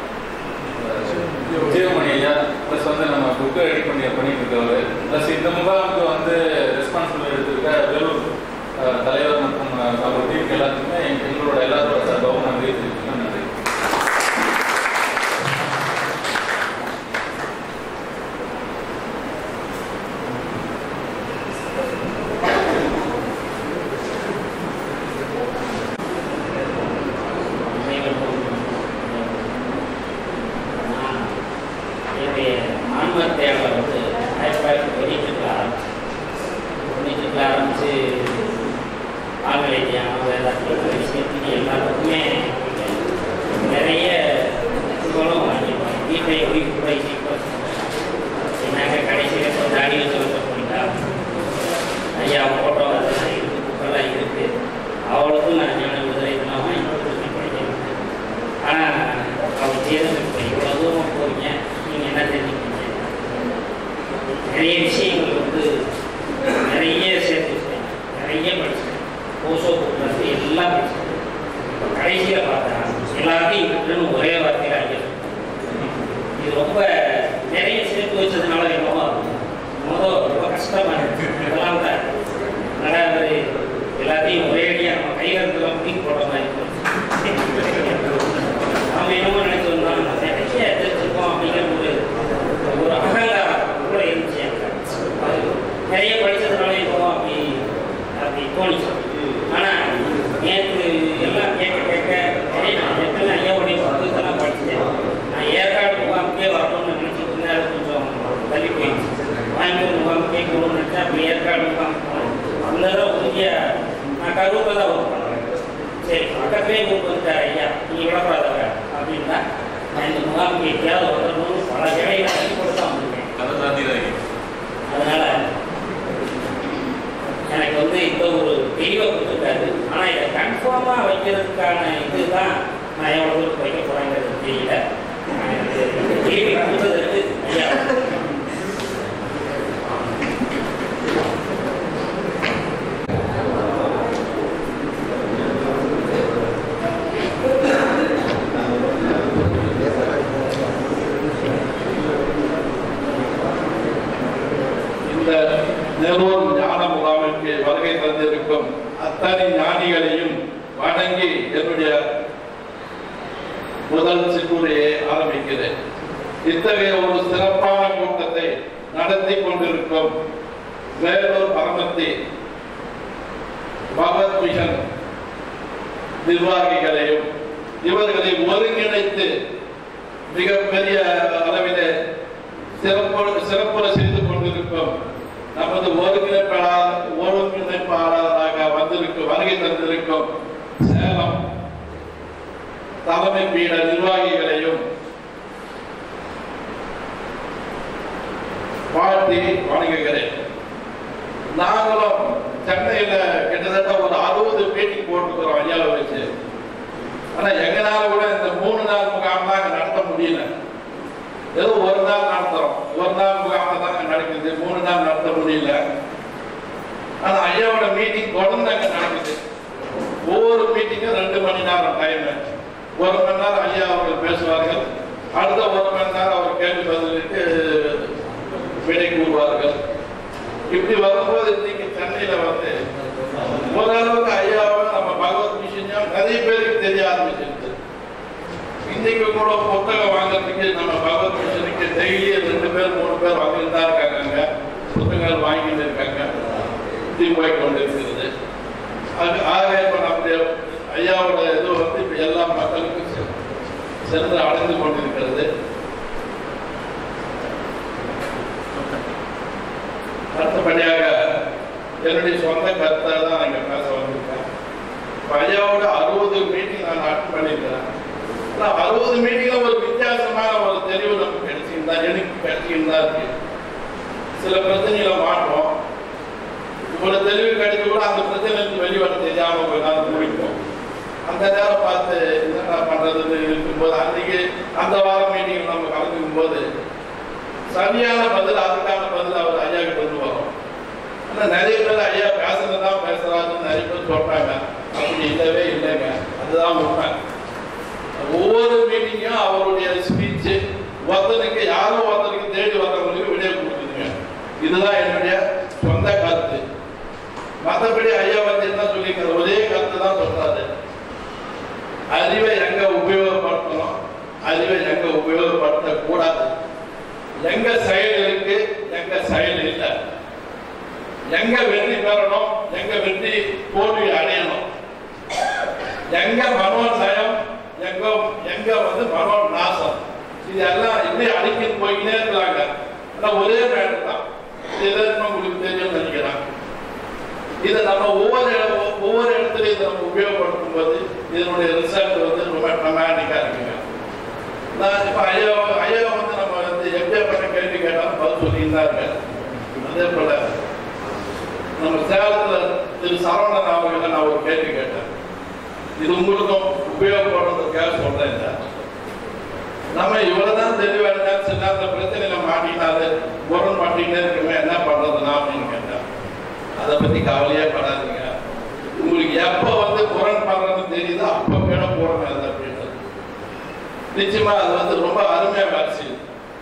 அஹ், ஜீவமணி ஐயா ப்ளஸ் வந்து நம்ம புக்கு ரெடி பண்ணி பண்ணிட்டு இருக்கவர் ப்ளஸ் இந்த முகாமுக்கு வந்து ரெஸ்பான்சிபிள் எடுத்திருக்க வேலூர் அஹ், தலைவர் மற்றும் அஹ், அவர் டீமுக்கு எல்லாத்துக்குமே எங்க- எங்களோட எல்லாரோட சார்பாகவும் நன்றி தெரிவிச்சுக்கிறேன் நன்றி நான் என்னுடைய ஆன்ம தேவை வந்து ஆயிரத்தி தொள்ளாயிரத்தி தொண்ணூற்றுல ஆரம்பிச்சு தொண்ணூற்றுல ஆரம்பிச்சு ஆங்கில தியானம் வேதாத்தியம் விஷயத்துக்கு எல்லாத்துக்குமே நிறைய குணம் வாங்கிப்போம் வீட்டை உயிர் கூட சீக்கிரம் என்னங்க கடைசியில் இப்போ தாடி வச்சு வச்ச போயிட்டா ஐயா ஃபோட்டோ அதெல்லாம் இருக்கு புக்கெல்லாம் இருக்கு அவளுக்கும் நான் ஞான விடுதலை இதெல்லாம் வாங்கி கொடுத்து படிக்கிறேன் ஆனால் அவர் செய்தது இப்போ இவ்வளோ தூரம் போறீங்க நீங்கள் என்ன தெரிஞ்சுக்கிறீங்க நிறைய விஷயங்கள் வந்து நிறைய சேர்த்து வச்சேன் நிறைய படிச்சேன் ஓசோ புக்கில் எல்லாம் படிச்சேன் இப்போ கடைசியில் பார்த்தா எல்லாத்தையும் விட்டுன்னு ஒரே வார்த்தையில் ஐயா இது ரொம்ப நிறைய சேர்த்து வச்சதுனால என்னவோ முதல் ரொம்ப கஷ்டமாக இருக்கு அதெல்லாம் கூட நல்லா ஒரு எல்லாத்தையும் ஒரே அடியாக நம்ம கையில் இருந்தெல்லாம் தூக்கி போடுற மாதிரி இருக்கும். நாம என்னமோ நினைச்சு வந்தோம் நம்ம நிறைய தெரிஞ்சுக்கோம் அப்படிங்கிற ஒரு ஒரு அகங்காரம் கூட இருந்துச்சு எனக்கு. அது நிறைய படிச்சதுனால என்னவோ அப்படி அப்படி தோணுச்சு ஆனா நேற்று எல்லாம் கேட்க கேட்க நிறைய நான் எப்படியும் ஐயாவுடைய புத்தகத்தெல்லாம் படிச்சேன் நான் ஏற்காடு முகாமுக்கே வரணும்னு நினைச்சிட்டு இருந்தேன் அது கொஞ்சம் தள்ளி போயிடுச்சு கோயம்புத்தூர் முகாமுக்கே போகணும்னு நினைச்சேன் அப்படி ஏற்காடு முகாம் போனேன் அந்த தடவை உறுதியாக நான் கரூரில் தான் ஒர்க் பண்ணுறேன் சரி பக்கத்துலேயே கூப்பிட்டு வந்துட்டார் ஐயா நீ விடக்கூடாதவ அப்படின்னா நான் இந்த முகாமுக்கு எப்படியாவது வந்துடணும்னு பல வேலைகளை அள்ளி கொடுத்து தான் வந்திருக்கேன் அதை தாண்டி தான் அதனால எனக்கு வந்து இந்த ஒரு தெளிவை கொடுத்துருக்காரு ஆனால் இதை கன்ஃபார்மாக வைக்கிறதுக்கான இதுதான் நான் எவ்வளோ தூரத்துக்கு வைக்க போகிறேங்கிறது தெரியல எனக்கு இந்த தெளிவை கொடுத்ததற்கு ஐயா இந்த நெல்லூர் ஞான முகாமிற்கு வருகை தந்திருக்கும் அத்தனை ஞானிகளையும் வணங்கி என்னுடைய முதல் சிற்றுரையை ஆரம்பிக்கிறேன் இத்தகைய ஒரு சிறப்பான கூட்டத்தை நடத்தி கொண்டிருக்கும் வேலூர் பரமத்தி பகவத் மிஷன் நிர்வாகிகளையும் இவர்களை ஒருங்கிணைத்து மிகப்பெரிய அளவிலே சிறப்பு சிறப்புற செய்து கொண்டிருக்கும் நமது ஒருங்கிணைப்பாளர் ஒருங்கிணைப்பாளராக வந்திருக்கும் வருகை தந்திருக்கும் சேலம் தலைமை பீட நிர்வாகிகளையும் வாழ்த்தி வணங்குகிறேன் நாங்களும் சென்னையில கிட்டத்தட்ட ஒரு அறுபது மீட்டிங் போட்டுக்கிறோம் ஐயாவை வச்சு ஆனா எங்கனால கூட இந்த மூணு நாள் முகாம்லாம் அங்க நடத்த முடியல ஏதோ ஒரு நாள் நடத்துறோம் ஒரு நாள் முகாம் தான் அங்க நடக்குது மூணு நாள் நடத்த முடியல ஆனா ஐயாவோட மீட்டிங் தொடர்ந்து அங்க நடக்குது ஒவ்வொரு மீட்டிங்கும் ரெண்டு மணி நேரம் டைம் ஒரு மணி நேரம் ஐயா அவர்கள் பேசுவார்கள் அடுத்த ஒரு மணி நேரம் அவர் கேள்வி பதிலுக்கு விடை கூறுவார்கள் இப்படி வரும்போது இன்னைக்கு சென்னையில வந்து ஓரளவுக்கு ஐயாவை நம்ம பகவத் விஷயம் நிறைய பேருக்கு தெரிய ஆரம்பிச்சிருக்கு இன்னைக்கு கூட புத்தகம் வாங்குறதுக்கு நம்ம பகவத் மிஷனுக்கு டெய்லி ரெண்டு பேர் மூணு பேர் வாங்கிட்டு தான் இருக்காங்க புத்தகங்கள் வாங்கிட்டு இருக்காங்க இப்படி போய் கொண்டு இருக்கிறது அது ஆக இப்ப நம்முடைய ஐயாவோட இது வந்து இப்ப எல்லா மக்களுக்கும் செ- சென்று அடைந்து கொண்டிருக்கிறது அடுத்தபடியாக என்னுடைய சொந்த கருத்தை தான் நான் இங்க பேச வந்திருக்கேன் இப்ப ஐயாவோட அறுபது மீட்டிங் நான் அட்டன் பண்ணியிருக்கிறேன் ஆனா அறுபது மீட்டிங்ல ஒரு வித்தியாசமான ஒரு தெளிவு நமக்கு கிடைச்சிருந்தா எனக்கு கிடைச்சிருந்தா இருக்கு சில பிரச்சனைகளை மாற்றோம் ஒரு தெளிவு கிடைச்சு கூட அந்த பிரச்சனைக்கு வெளிவர தெரியாம கொஞ்ச நாள் முடிக்கும் அந்த நேரம் பார்த்து என்னடா பண்றதுன்னு இருக்கும்போது அன்னைக்கு அந்த வாரம் மீட்டிங் நம்ம கலந்துக்கும் போது சரியான பதில் அதுக்கான பதில் அவர் ஐயா கிட்ட இருந்து வரும் ஆனா நிறைய பேர் ஐயா பேசுறதுதான் பேசுறாருன்னு நிறைய பேர் சொல்றாங்க அப்படி இல்லவே இல்லைங்க அதுதான் உண்மை ஒவ்வொரு மீட்டிங்கும் அவருடைய ஸ்பீச் ஒருத்தனுக்கு யாரோ ஒருத்தனுக்கு தேடி வர்றவங்களுக்கு விடை கொடுக்குதுங்க இதுதான் என்னுடைய சொந்த கருத்து மற்றபடி ஐயா வந்து என்ன சொல்லியிருக்காரு ஒரே கருத்து தான் சொல்றாரு அறிவை எங்க உபயோகப்படுத்தணும் அறிவை எங்க உபயோகப்படுத்த கூடாது எங்க செயல் இருக்கு எங்க செயல் இல்லை எங்க வெற்றி பெறணும் எங்க வெற்றி தோல்வி அடையணும் எங்க மனோநயம் எங்க எங்க வந்து மனோ நாசம் இது எல்லாம் இப்படி அடிக்கிட்டு போய்க்கினே இருக்கிறாங்க ஆனா ஒரே மேட்டர் தான் இது எல்லாருமே உங்களுக்கு தெரியும் நினைக்கிறேன் இதை நம்ம ஒவ்வொரு இடம் ஒவ்வொரு இடத்துலையும் இதை நம்ம உபயோகப்படுத்தும் போது இதனுடைய ரிசல்ட் வந்து ரொம்ப ட்ரமாட்டிக்கா இருக்குங்க நான் இப்ப ஐயா ஐயா வந்து நம்ம வந்து எப்படியாப்பட்ட கேள்வி கேட்டாலும் பதில் சொல்லிட்டு தான் இருக்காரு அதே போல நம்ம சேலத்துல திரு சரவணன் அவர்கிட்ட நான் ஒரு கேள்வி கேட்டேன் இது உங்களுக்கும் உபயோகப்படுறதுக்காக சொல்றேன் இதை. நம்ம இவ்வளவுதான் தெளிவா இருந்தா சில நேரத்துல பிரச்சனையில மாட்டினாரு முரண் மாட்டிக்கிட்டே இருக்குமே என்ன பண்றதுனா அப்படின்னு கேட்டேன் அதை பத்தி கவலையே படாதீங்க உங்களுக்கு எப்ப வந்து முரண் பண்றதுன்னு தெரியுதோ அப்ப மேல போடுங்க அது அப்படின்னு நிச்சயமா அது வந்து ரொம்ப அருமையா வேலை செய்யுது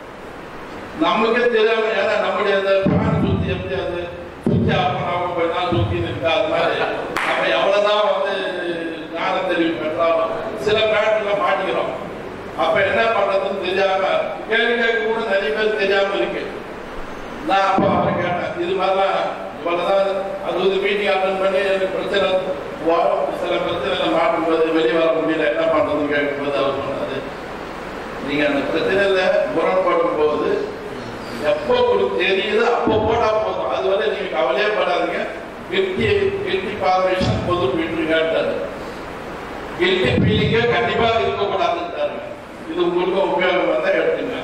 நமக்கே தெரியாம ஏன்னா நம்முடைய அந்த ஃபேன் சுத்தி எப்படி அது சுத்தி ஆஃப் பண்ணாம கொஞ்ச நாள் சுத்தி இருக்கா அது மாதிரி நம்ம எவ்வளவுதான் வந்து ஞான தெரிவு பெற்றாலும் சில பேட்ல மாட்டிக்கிறோம் அப்ப என்ன பண்றதுன்னு தெரியாம கேள்வி கேட்க கூட நிறைய பேர் தெரியாம இருக்கு நான் அப்ப அவரை கேட்டேன் இது மாதிரிலாம் இவ்வளவுதான் அறுபது மீட்டிங் அட்டன் பண்ணி எனக்கு பிரச்சனை வரும் சில பிரச்சனைகளை மாட்டும்போது வெளியே வர முடியல என்ன பண்றதுன்னு கேட்கும்போது அவர் சொன்னாரு நீங்க அந்த பிரச்சனையில முரண்படும் போது எப்போ உங்களுக்கு தெரியுதோ அப்போ போட்டா போதும் அதுவரை நீங்க கவலையே படாதீங்க கில்ட்டி கில்ட்டி ஃபார்மேஷன் பொது விட்டுருக்காரு கில்ட்டி ஃபீலிங்கே கண்டிப்பா இருக்கக்கூடாதுன்றாரு இது உங்களுக்கு உபயோகம் வந்தா எடுத்துங்க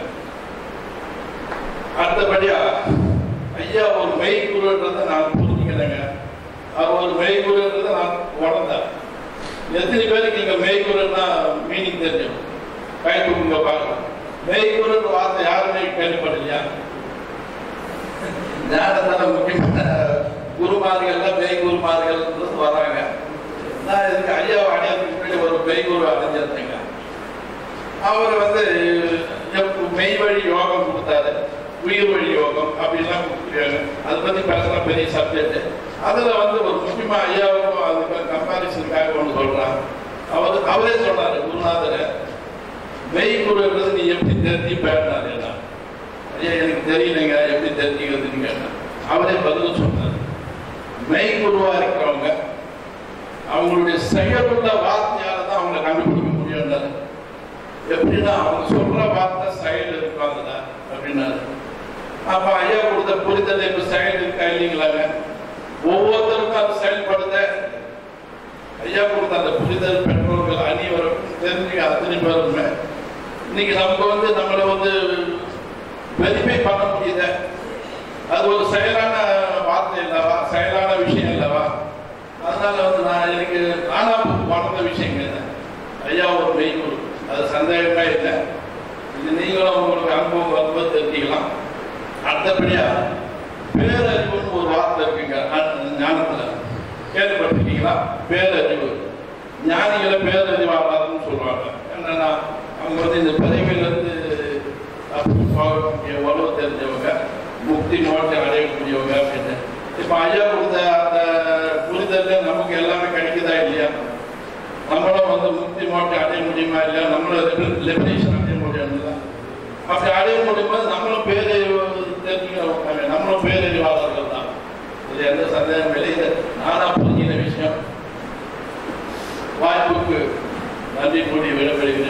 அடுத்தபடியா ஐயா ஒரு மெய்குருன்றதை நான் புரிஞ்சுக்கிறேங்க அவர் ஒரு மெய்குருன்றதை நான் உணர்ந்தேன் எத்தனை பேருக்கு இங்க மெய்குருன்னா மீனிங் தெரியும் கை தூக்குங்க பார்க்கலாம் மெய்குருன்ற வார்த்தை யாருமே கேள்விப்படலையா ஞானத்தால முக்கியமான குருமார்கள்லாம் மெய் குருமார்கள் வராங்க நான் இதுக்கு ஐயாவை அடையாளத்துக்கு முன்னாடி ஒரு மெய் குரு அடைஞ்சிருந்தேங்க அவர் வந்து எப்~ மெய் வழி யோகம் கொடுத்தாரு உயிர் வழி யோகம் அப்படிலாம் கொடுத்துருக்காங்க அதை பத்தி பேசலாம் பெரிய சப்ஜெக்ட் அதுல வந்து ஒரு முக்கியமா ஐயாவுக்கும் அதுக்கு கம்பாரிசனுக்காக ஒன்று சொல்றான் அவர் அவரே சொன்னாரு குருநாதர் மெய் குருன்றது நீ எப்படி தெரிஞ்சுப்பேன்னாரு என்ன ஐயா எனக்கு தெரியலைங்க எப்படி தெரிஞ்சுக்கிறதுன்னு கேட்டேன் அவரே பதில் சொன்னார் மெய் குருவா இருக்கிறவங்க அவங்களுடைய செயலுள்ள வார்த்தையால தான் அவங்களை கண்டுபிடிக்க முடியும்னாரு எப்படின்னா அவங்க சொல்ற வார்த்தை செயல் இருக்காங்கல்ல அப்படின்னாரு அப்ப ஐயா கொடுத்த புரிதல் இப்ப செயல் இருக்கா இல்லைங்களாங்க ஒவ்வொருத்தருக்கும் அது செயல்படுத்த ஐயா கொடுத்த அந்த புரிதல் பெற்றோர்கள் அனைவருக்கும் தெரிஞ்சு அதை அத்தனை பேருமே இன்னைக்கு நம்ம வந்து நம்மளை வந்து வெரிஃபை பண்ண முடியுது அது ஒரு செயலான வார்த்தை இல்லவா செயலான விஷயம் இல்லவா அதனால வந்து நான் எனக்கு நானா வளர்ந்த விஷயங்க இது. ஐயா ஒரு மெய்கூர் அது சந்தேகமே இல்லை இது நீங்களும் உங்களுக்கு அனுபவம் வரும்போது தெரிஞ்சுக்கலாம் அடுத்தபடியா பேரறிவுன்னு ஒரு வார்த்தை இருக்குங்க அ- ஞானத்துல கேள்விப்பட்டிருக்கீங்களா பேரறிவு ஞானிகளை பேரறிவாளர்னு சொல்லுவாங்க என்னன்னா அவங்க வந்து இந்த பிறவிலிருந்து அப்படி போகக்கூடிய உறவு தெரிஞ்சவங்க முக்தி மோட்டை அடையக்கூடியவங்க அப்படின்னு இப்ப ஐயா கொடுத்த அந்த புரிதல்ல நமக்கு எல்லாமே கிடைக்குதா இல்லையா நம்மளும் வந்து முக்தி மோட்டை அடைய முடியுமா இல்லையா நம்மளும் லிபரேஷன் அடைய முடியும்ல அப்படி அடைய முடியும்போது நம்மளும் பேரறிவு தெரிஞ்சுக்கிறவங்க நம்மளும் பேரறிவாளர்கள் தான் இது எந்த சந்தேகம் இல்லை இது நானா புரிஞ்சின விஷயம் வாய்ப்புக்கு நன்றி கூடி விடைபெறுகிறேன்